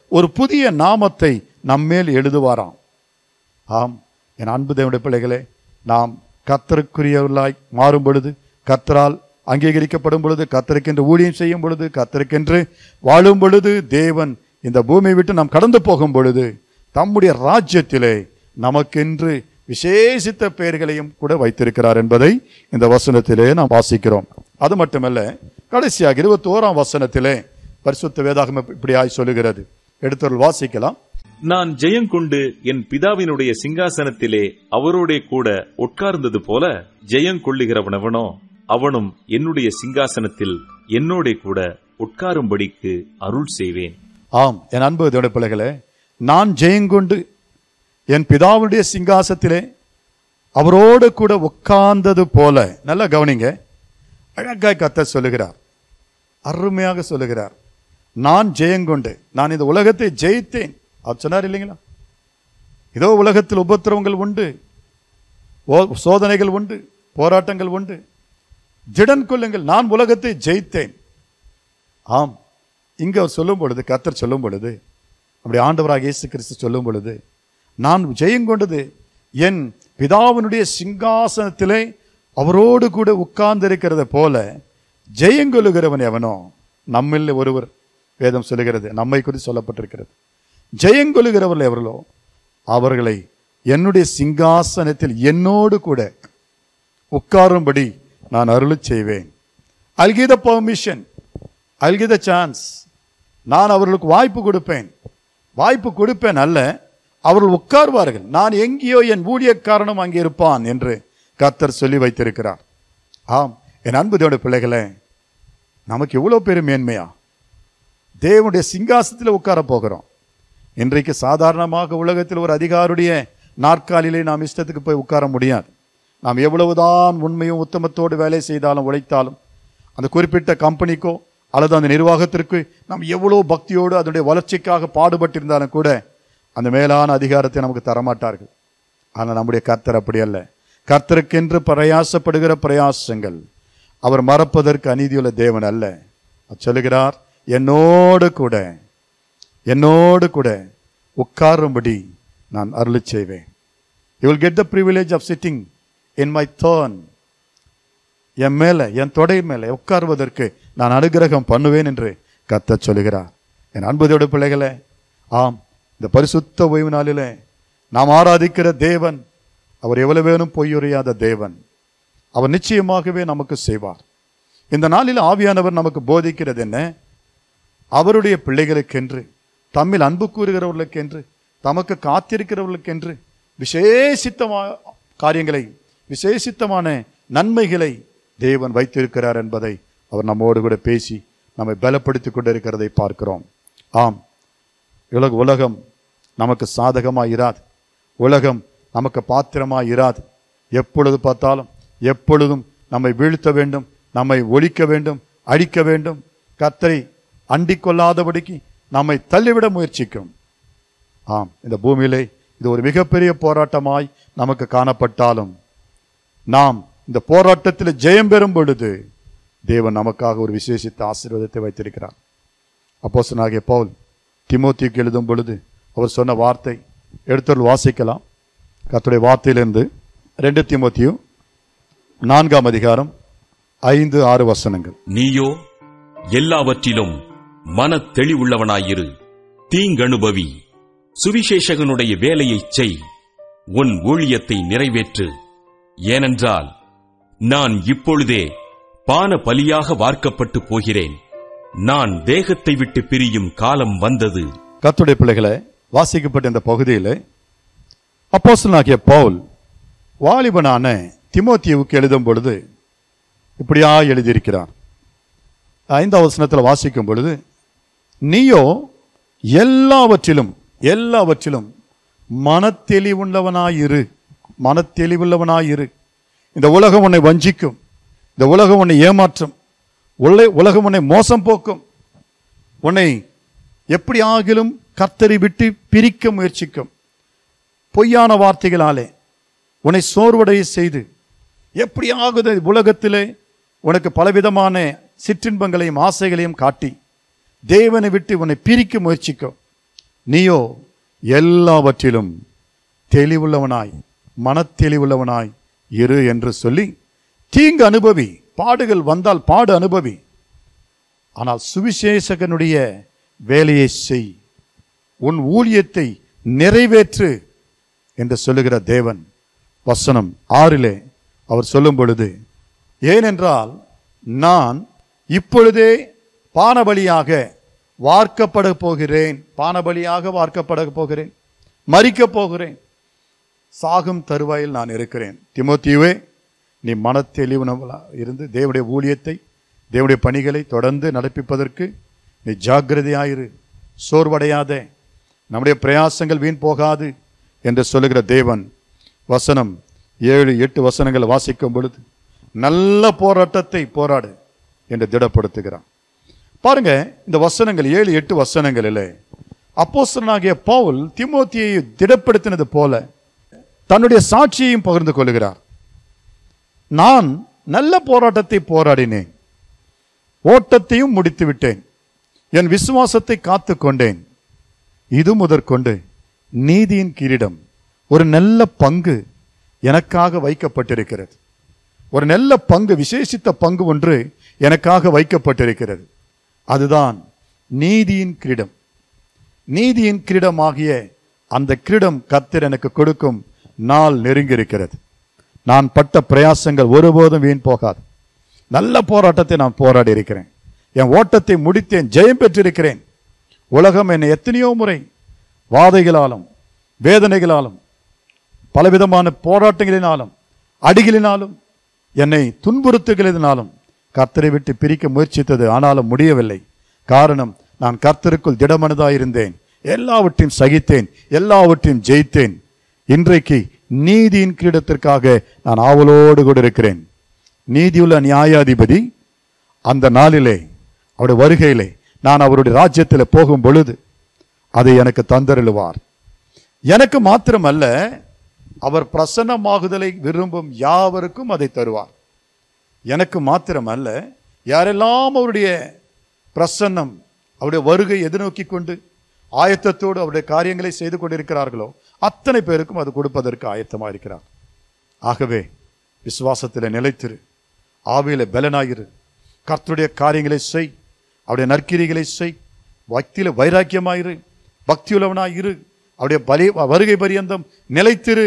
ஒரு புதிய நாமத்தை நம்மேல் எழுதுவாராம் ஆம் என் அன்பு தேவனுடைய பிள்ளைகளே நாம் கத்தருக்குரியவர்களாய் மாறும் பொழுது கத்தரால் அங்கீகரிக்கப்படும் பொழுது கத்தருக்கென்று ஊழியம் செய்யும் பொழுது கத்தருக்கென்று வாழும் பொழுது தேவன் இந்த பூமியை விட்டு நாம் கடந்து போகும் பொழுது தம்முடைய ராஜ்யத்திலே நமக்கென்று விசேஷித்த பெயர்களையும் கூட வைத்திருக்கிறார் என்பதை இந்த வசனத்திலே நாம் வாசிக்கிறோம் அது மட்டுமல்ல கடைசியாக இருபத்தி ஓராம் வசனத்திலே பரிசுத்த வேதாகம் இப்படியாய் சொல்லுகிறது எடுத்தவர்கள் வாசிக்கலாம் நான் ஜெயங்கொண்டு என் பிதாவினுடைய சிங்காசனத்திலே அவரோடே கூட உட்கார்ந்தது போல ஜெயங்கொள்ளுகிறவனவனோ அவனும் என்னுடைய சிங்காசனத்தில் என்னோடே கூட உட்காரும்படிக்கு அருள் செய்வேன் ஆம் என் அன்பு தேவனுடைய பிள்ளைகளே நான் ஜெயங்கொண்டு என் பிதாவுடைய சிங்காசத்திலே அவரோடு கூட உட்கார்ந்தது போல நல்லா கவனிங்க அழகாய் கத்த சொல்லுகிறார் அருமையாக சொல்லுகிறார் நான் ஜெயங்கொண்டு நான் இந்த உலகத்தை ஜெயித்தேன் அவர் சொன்னார் இல்லைங்களா இதோ உலகத்தில் உபத்திரவங்கள் உண்டு ஓ- சோதனைகள் உண்டு போராட்டங்கள் உண்டு திடன் கொள்ளுங்கள் நான் உலகத்தை ஜெயித்தேன் ஆம் இங்க அவர் சொல்லும் பொழுது கர்த்தர் சொல்லும் பொழுது அப்படி ஆண்டவராக இயேசு கிறிஸ்து சொல்லும் பொழுது நான் ஜெயங்கொண்டது என் பிதாவினுடைய சிங்காசனத்திலே அவரோடு கூட உட்கார்ந்திருக்கிறத போல ஜெயங்கொள்ளுகிறவன் எவனோ நம்மில் ஒருவர் வேதம் சொல்லுகிறது நம்மை குறித்து சொல்லப்பட்டிருக்கிறது ஜெயங்கொள்ளுகிறவர்கள் எவர்களோ அவர்களை என்னுடைய சிங்காசனத்தில் என்னோடு கூட உட்காரும்படி நான் அருளச் செய்வேன் I'll give the permission I'll give the chance நான் அவர்களுக்கு வாய்ப்பு கொடுப்பேன் வாய்ப்பு கொடுப்பேன் அல்ல அவர்கள் உட்கார்வார்கள் நான் எங்கேயோ என் ஊழியக்காரனும் அங்கே இருப்பான் என்று கர்த்தர் சொல்லி வைத்திருக்கிறார் ஆம் என் அன்பு தேவனுடைய பிள்ளைகளே நமக்கு எவ்வளோ பெரும் மேன்மையா தேவனுடைய சிங்காசனத்தில் உட்கார போகிறோம் இன்றைக்கு சாதாரணமாக உலகத்தில் ஒரு அதிகாருடைய நாற்காலிலே நாம் இஷ்டத்துக்கு போய் உட்கார முடியாது நாம் எவ்வளவுதான் உண்மையும் உத்தமத்தோடு வேலை செய்தாலும் உழைத்தாலும் அந்த குறிப்பிட்ட கம்பெனிக்கோ அல்லது அந்த நிர்வாகத்திற்கு நாம் எவ்வளோ பக்தியோடு அதனுடைய வளர்ச்சிக்காக பாடுபட்டிருந்தாலும் கூட அந்த மேலான அதிகாரத்தை நமக்கு தரமாட்டார்கள் ஆனால் நம்முடைய கர்த்தர் அப்படி அல்ல கர்த்தருக்கென்று பிரயாசப்படுகிற பிரயாசங்கள் அவர் மறப்பதற்கு அநீதியுள்ள தேவன் அல்ல அவர் சொல்லுகிறார் என்னோடு கூட என்னோடு கூட உட்காரும்படி நான் அருளச் செய்வேன் you will get the privilege of sitting in my thorn என் மேலே என் தொடை மேலே உட்காருவதற்கு நான் அனுகிரகம் பண்ணுவேன் என்று கர்த்தர் சொல்லுகிறார் என் அன்புதோடு பிள்ளைகளே ஆம் இந்த பரிசுத்த ஓய்வு நாளிலே நாம் ஆராதிக்கிற தேவன் அவர் எவ்வளவு வேணும் பொய்யுரையாத தேவன் அவர் நிச்சயமாகவே நமக்கு செய்வார் இந்த நாளில் ஆவியானவர் நமக்கு போதிக்கிறது என்ன அவருடைய பிள்ளைகளுக்கென்று தம்மில் அன்பு கூறுகிறவர்களுக்கென்று தமக்கு காத்திருக்கிறவர்களுக்கென்று விசேஷித்தமா காரியங்களை விசேஷித்தமான நன்மைகளை தேவன் வைத்திருக்கிறார் என்பதை அவர் நம்மோடு கூட பேசி நம்மை பலப்படுத்திக் கொண்டிருக்கிறதை பார்க்கிறோம் ஆம் உலக உலகம் நமக்கு சாதகமாக இராது உலகம் நமக்கு பாத்திரமாக இராது எப்பொழுது பார்த்தாலும் எப்பொழுதும் நம்மை வீழ்த்த வேண்டும் நம்மை ஒழிக்க வேண்டும் அழிக்க வேண்டும் கத்தரை அண்டிக் கொள்ளாதபடிக்கு நம்மை தள்ளிவிட முயற்சிக்கும் ஆம் இந்த பூமியிலே இது ஒரு மிகப்பெரிய போராட்டமாய் நமக்கு காணப்பட்டாலும் நாம் இந்த போராட்டத்தில் ஜெயம் பெறும் பொழுது தேவன் நமக்காக ஒரு விசேஷித்த ஆசீர்வாதத்தை வைத்திருக்கிறார் அப்போஸ்தலனாகிய பவுல் திமோத்திக்கு எழுதும் பொழுது அவர் சொன்ன வார்த்தை எடுத்தொரு வாசிக்கலாம் கர்த்தருடைய வார்த்தையிலிருந்து ரெண்டு திமோத்தியும் நான்காம் அதிகாரம் ஐந்து ஆறு வசனங்கள் நீயோ எல்லாவற்றிலும் மனத் தெளிவுள்ளவனாயிரு தீங்கணுபவி சுவிசேஷகனுடைய வேலையைச் செய் உன் ஊழியத்தை நிறைவேற்று ஏனென்றால் நான் இப்பொழுதே பான பலியாக வார்க்கப்பட்டு போகிறேன் நான் தேகத்தை விட்டு பிரியும் காலம் வந்தது கர்த்தருடைய பிள்ளைகளை வாசிக்கப்பட்ட இந்த பகுதியில் அப்போஸ்தலனாகிய பவுல் வாலிபனான திமோத்தியுவுக்கு எழுதும் பொழுது இப்படியா எழுதியிருக்கிறார் ஐந்தாவது வசனத்தில் வாசிக்கும் பொழுது நீயோ எல்லாவற்றிலும் எல்லாவற்றிலும் மனத்தெளிவுள்ளவனாயிரு மனத்தெளிவுள்ளவனாயிரு இந்த உலகம் உன்னை வஞ்சிக்கும் இந்த உலகம் உன்னை ஏமாற்றும் உள்ள உலகம் உன்னை மோசம் போக்கும் உன்னை எப்படி ஆகிலும் கர்த்தரை விட்டு பிரிக்க முயற்சிக்கும் பொய்யான வார்த்தைகளாலே உன்னை சோர்வடைய செய்து எப்படியாகுது உலகத்திலே உனக்கு பலவிதமான சிற்றின்பங்களையும் ஆசைகளையும் காட்டி தேவனை விட்டு உன்னை பிரிக்க முயற்சிக்கும் நீயோ எல்லாவற்றிலும் தெளிவுள்ளவனாய் மனத்தெளிவுள்ளவனாய் இரு என்று சொல்லி தீங்கு அனுபவி பாடுகள் வந்தால் பாடு அனுபவி ஆனால் சுவிசேஷகனுடைய வேலையை செய் உன் ஊழியத்தை நிறைவேற்று என்று சொல்லுகிற தேவன் வசனம் ஆறிலே அவர் சொல்லும் பொழுது ஏனென்றால் நான் இப்பொழுதே பானபலியாக வார்க்கப்பட போகிறேன் பானபலியாக வார்க்கப்பட போகிறேன் மறிக்கப் போகிறேன் சாகும் தருவாயில் நான் இருக்கிறேன் திமோத்தியுவே நீ மனத்தெளிவுனவளா இருந்து தேவனுடைய ஊழியத்தை தேவனுடைய பணிகளை தொடர்ந்து நடப்பிப்பதற்கு நீ ஜாக்கிரதையாயிரு சோர்வடையாதே நம்முடைய பிரயாசங்கள் வீண் போகாது என்று சொல்லுகிற தேவன் வசனம் ஏழு எட்டு வசனங்கள் வாசிக்கும் பொழுது நல்ல போராட்டத்தை போராடு என்று திடப்படுத்துகிறான் பாருங்க இந்த வசனங்கள் ஏழு எட்டு வசனங்களில் அப்போஸ்தலனாகிய பவுல் திமோத்தியை திடப்படுத்தினது போல தன்னுடைய சாட்சியையும் பகிர்ந்து கொள்கிறார் நான் நல்ல போராட்டத்தை போராடினேன் ஓட்டத்தையும் முடித்து விட்டேன் என் விசுவாசத்தை காத்து கொண்டேன் இது முதற்கொண்டு நீதியின் கிரீடம் ஒரு நல்ல பங்கு எனக்காக வைக்கப்பட்டிருக்கிறது ஒரு நல்ல பங்கு விசேஷித்த பங்கு ஒன்று எனக்காக வைக்கப்பட்டிருக்கிறது அதுதான் நீதியின் கிரீடம் நீதியின் கிரீடமாகிய அந்த கிரீடம் கர்த்தர் எனக்கு கொடுக்கும் நாள் நெருங்கி இருக்கிறது நான் பட்ட பிரயாசங்கள் ஒருபோதும் வீண் போகாது நல்ல போராட்டத்தை நான் போராடி இருக்கிறேன் என் ஓட்டத்தை முடித்தேன் ஜெயம் பெற்றிருக்கிறேன் உலகம் என்னை எத்தனையோ முறை வாதைகளாலும் வேதனைகளாலும் பலவிதமான போராட்டங்களினாலும் அடிகளினாலும் என்னை துன்புறுத்துகளினாலும் கர்த்தரை விட்டு பிரிக்க முயற்சித்தது ஆனாலும் முடியவில்லை காரணம் நான் கர்த்தருக்குள் திடமனதாயிருந்தேன் எல்லாவற்றையும் சகித்தேன் எல்லாவற்றையும் ஜெயித்தேன் இன்றைக்கு நீதியின் கிரீடத்திற்காக நான் ஆவலோடு கூட இருக்கிறேன் நீதியுள்ள நியாயாதிபதி அந்த நாளிலே அவருடைய வருகையிலே நான் அவருடைய ராஜ்யத்தில் போகும் பொழுது அதை எனக்கு தந்தருளுவார் எனக்கு மாத்திரமல்ல அவர் பிரசன்னமாகுதலை விரும்பும் யாவருக்கும் அதை தருவார் எனக்கு மாத்திரமல்ல யாரெல்லாம் அவருடைய பிரசன்னம் அவருடைய வருகை எதிர்நோக்கி கொண்டு ஆயத்தத்தோடு அவருடைய காரியங்களை செய்து கொண்டிருக்கிறார்களோ அத்தனை பேருக்கும் அது கொடுப்பதற்கு ஆயத்தமாக இருக்கிறார் ஆகவே விசுவாசத்தில் நிலைத்திரு ஆவியில பலனாயிரு கர்த்தருடைய காரியங்களை செய் அவருடைய நற்கிரிகளை செய் பக்தியில வைராக்கியமாயிரு பக்தியுள்ளவனாயிரு அவருடைய பலி வருகை பரியந்தம் நிலைத்திரு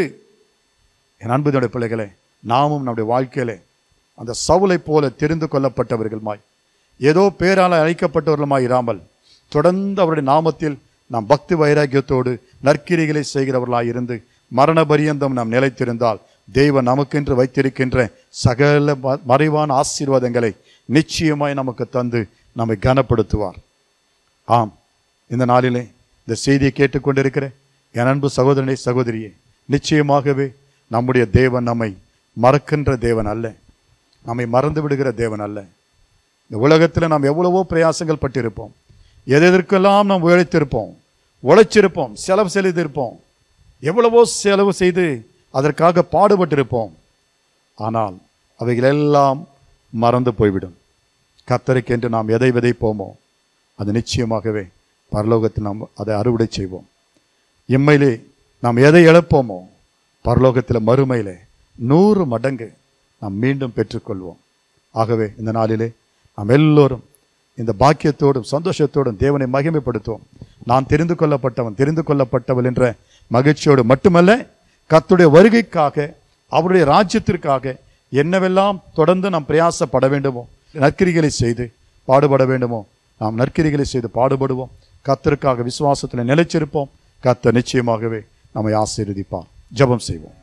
என் அன்புடைய பிள்ளைகளே நாமும் நம்முடைய வாழ்க்கையிலே அந்த சவுலை போல தெரிந்து கொள்ளப்பட்டவர்களுமாய் ஏதோ பேரால அழைக்கப்பட்டவர்களுமாய் இராமல் தொடர்ந்து அவருடைய நாமத்தில் நாம் பக்தி வைராக்கியத்தோடு நற்கிரிகளை செய்கிறவர்களாய் இருந்து மரண பரியந்தம் நாம் நிலைத்திருந்தால் தெய்வம் நமக்கென்று வைத்திருக்கின்ற சகல ம- மறைவான ஆசீர்வாதங்களை நிச்சயமாய் நமக்கு தந்து நம்மை கனப்படுத்துவார் ஆம் இந்த நாளிலே இந்த செய்தியை கேட்டுக்கொண்டிருக்கிற என் அன்பு சகோதரனை சகோதரியே நிச்சயமாகவே நம்முடைய தேவன் நம்மை மறக்கின்ற தேவன் அல்ல நம்மை மறந்து விடுகிற தேவன் அல்ல இந்த உலகத்தில் நாம் எவ்வளவோ பிரயாசங்கள் பட்டிருப்போம் எதெதற்கெல்லாம் நாம் உழைத்திருப்போம் உழைச்சிருப்போம் செலவு செய்திருப்போம் எவ்வளவோ செலவு செய்து அதற்காக பாடுபட்டிருப்போம் ஆனால் அவைகளெல்லாம் மறந்து போய்விடும் கத்தருக்கென்று நாம் எதை விதைப்போமோ அது நிச்சயமாகவே பரலோகத்தில் நாம் அதை அறுவடை செய்வோம் இம்மையிலே நாம் எதை இழப்போமோ பரலோகத்தில் மறுமையிலே நூறு மடங்கு நாம் மீண்டும் பெற்றுக்கொள்வோம் ஆகவே இந்த நாளிலே நாம் எல்லோரும் இந்த பாக்கியத்தோடும் சந்தோஷத்தோடும் தேவனை மகிமைப்படுத்துவோம் நான் தெரிந்து கொள்ளப்பட்டவன் தெரிந்து கொள்ளப்பட்டவள் என்ற மகிழ்ச்சியோடு மட்டுமல்ல கர்த்தருடைய வருகைக்காக அவருடைய ராஜ்யத்திற்காக என்னவெல்லாம் தொடர்ந்து நாம் பிரயாசப்பட வேண்டுமோ நற்கிரிகளை செய்து பாடுபட வேண்டுமோ நாம் நற்கிரிகளை செய்து பாடுபடுவோம் கர்த்தருக்காக விசுவாசத்தில் நிலைச்சிருப்போம் கர்த்தர் நிச்சயமாகவே நம்மை ஆசீர்வதிப்பார் ஜெபம் செய்வோம்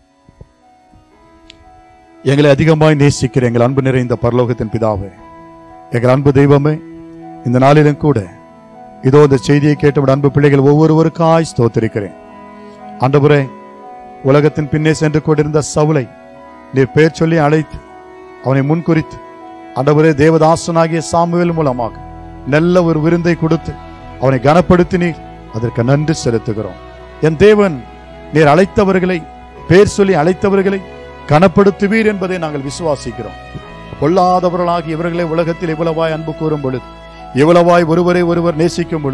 எங்களை அதிகமாய் நேசிக்கிற எங்கள் அன்பு நிறைந்த பரலோகத்தின் பிதாவே எங்கள் அன்பு தெய்வமே இந்த நாளிலும் கூட இதோ இந்த செய்தியை கேட்டவிட அன்பு பிள்ளைகள் ஒவ்வொருவருக்காய் ஸ்தோத்திருக்கிறேன் ஆண்டவரே உலகத்தின் பின்னே சென்று கொண்டிருந்த சவுலை நீர் பெயர் சொல்லி அழைத்து அவனை முன்குறித்து ஆண்டவரே தேவதாசனாகிய சாமுவேல் மூலமாக நல்ல ஒரு விருந்தை கொடுத்து அவனை கனப்படுத்தினீர் அதற்கு நன்றி செலுத்துகிறோம் என் தேவன் நீர் அழைத்தவர்களை பேர் சொல்லி அழைத்தவர்களை கனப்படுத்துவீர் என்பதை நாங்கள் விசுவாசிக்கிறோம் பொல்லாதவர்களாகி இவர்களை உலகத்தில் இவ்வளவாய் அன்பு கூறும் பொழுது இவ்வளவாய் ஒருவரை ஒருவர் நேசிக்கும் பொழுது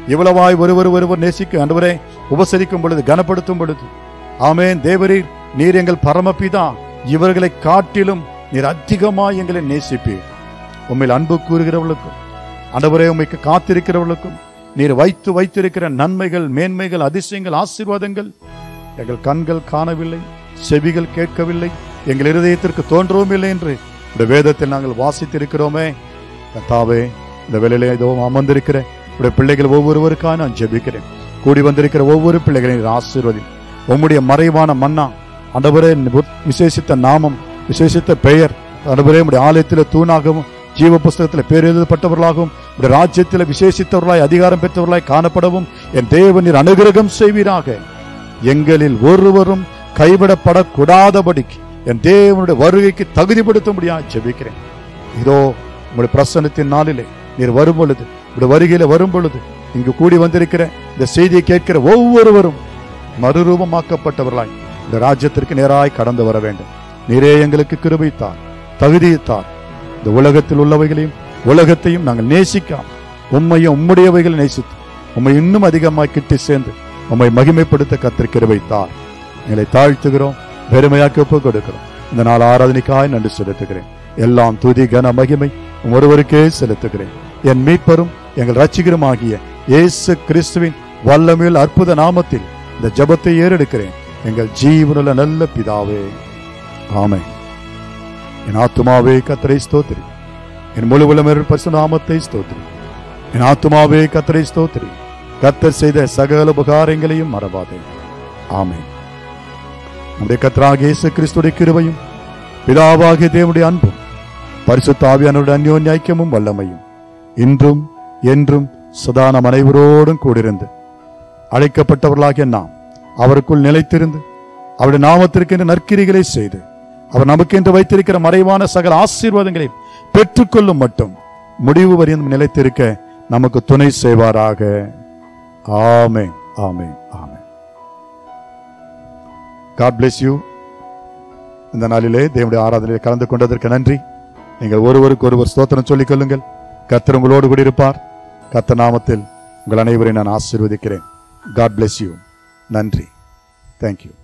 இவ்வளவாய் ஒருவர் ஒருவர் நேசிக்க ஆண்டவரே உபசரிக்கும் பொழுது கனப்படுத்தும் பொழுது ஆமென் தேவரீர் நீர் எங்கள் பரமபிதா இவர்களை காட்டிலும் நீர் அதிகமாய் எங்களை நேசிப்பீர் உண்மையில் அன்பு கூறுகிறவர்களுக்கும் ஆண்டவரே உண்மைக்கு காத்திருக்கிறவர்களுக்கும் நீர் வைத்து வைத்திருக்கிற நன்மைகள் மேன்மைகள் அதிசயங்கள் ஆசீர்வாதங்கள் எங்கள் கண்கள் காணவில்லை செவிகள் கேட்கவில்லை எங்கள் இருதயத்திற்கு தோன்றவும் இல்லை என்று இந்த வேதத்தில் நாங்கள் வாசித்திருக்கிறோமே கத்தாவே இந்த வேலையிலே இதோ அமர்ந்திருக்கிற உடைய பிள்ளைகள் ஒவ்வொருவருக்காக நான் ஜெபிக்கிறேன் கூடி வந்திருக்கிற ஒவ்வொரு பிள்ளைகளையும் நீர் ஆசீர்வதி உம்முடைய மறைவான மன்னா ஆண்டவரே விசேஷித்த நாமம் விசேஷித்த பெயர் ஆண்டவரே உம்முடைய ஆலயத்தில் தூணாகவும் ஜீவ புஸ்தகத்தில் பேர் எழுதப்பட்டவர்களாகவும் உடைய ராஜ்யத்தில் விசேஷித்தவர்களாய் அதிகாரம் பெற்றவர்களாய் காணப்படவும் என் தேவன் நீர் அனுகிரகம் செய்வீராக எங்களில் ஒருவரும் கைவிடப்படக்கூடாதபடிக்கு என் தேவனுடைய வருகைக்கு தகுதிப்படுத்தும்படியா ஜெபிக்கிறேன் இதோ உங்களுடைய பிரசன்னத்தின் நாளிலே நீர் வரும் பொழுது உங்களுடைய வருகையில வரும் பொழுது இங்கு கூடி வந்திருக்கிற இந்த செய்தியை கேட்கிற ஒவ்வொருவரும் மறுரூபமாக்கப்பட்டவர்களாய் இந்த ராஜ்யத்திற்கு நேராய் கடந்து வர வேண்டும் நீரே எங்களுக்கு கிருபைத்தார் தகுதியைத்தார் இந்த உலகத்தில் உள்ளவைகளையும் உலகத்தையும் நாங்கள் நேசிக்காம உண்மையும் உம்முடையவைகளை நேசித்து உம்மை இன்னும் அதிகமாய் கிட்டி சேர்ந்து உம்மை மகிமைப்படுத்த கத்திர கிருபைத்தார் எங்களை தாழ்த்துகிறோம் பெருமையாக்கி ஒப்புக் கொடுக்கிறோம் இந்த நாள் ஆராதனைக்காய் நன்றி செலுத்துகிறேன் எல்லாம் துதி கன மகிமை உம் ஒருவருக்கே செலுத்துகிறேன் என் மீட்பரும் எங்கள் ரட்சிகருமாகிய இயேசு கிறிஸ்துவின் வல்லமையில் அற்புத நாமத்தில் இந்த ஜெபத்தை ஏறெடுக்கிறேன் எங்கள் ஜீவனுள்ள நல்ல பிதாவே ஆமென் என் ஆத்துமாவே கத்தரை ஸ்தோத்திரி என் முழு உலமெரு பரிசுநாமத்தை ஸ்தோத்திரி என் ஆத்துமாவே கத்தரை ஸ்தோத்திரி கத்தர் செய்த சகல உபகாரங்களையும் மறவாதே ஆமென் நம்முடைய கத்தராகிய இயேசு கிறிஸ்துடைய கிருபையும் பிதாவாகிய தேவனுடைய அன்பும் பரிசுத்த ஆவியானவருடைய அந்யோன்ய ஐக்கியமும் வல்லமையும் இன்றும் என்றும் சதா நம் அனைவரோடும் கூடியிருந்து அழைக்கப்பட்டவர்களாகிய நாம் அவருக்குள் நிலைத்திருந்து அவருடைய நாமத்திற்கென்று நற்கிரிகளை செய்து அவர் நமக்கென்று வைத்திருக்கிற மறைவான சகல ஆசீர்வாதங்களை பெற்றுக்கொள்ளும் மட்டும் முடிவு வரையும் நிலைத்திருக்க நமக்கு துணை செய்வாராக ஆமென் ஆமென் ஆமென் காட் bless யூ இந்த நாளிலே தேவனுடைய ஆராதனையில் கலந்து கொண்டதற்கு நன்றி நீங்கள் ஒருவருக்கு ஒருவர் ஸ்தோத்திரம் சொல்லிக் கொள்ளுங்கள் கர்த்தர் உங்களோடு கூட இருப்பார் கர்த்தர் நாமத்தில் உங்கள் அனைவரையும் நான் ஆசீர்வதிக்கிறேன் காட் bless யூ நன்றி தேங்க்யூ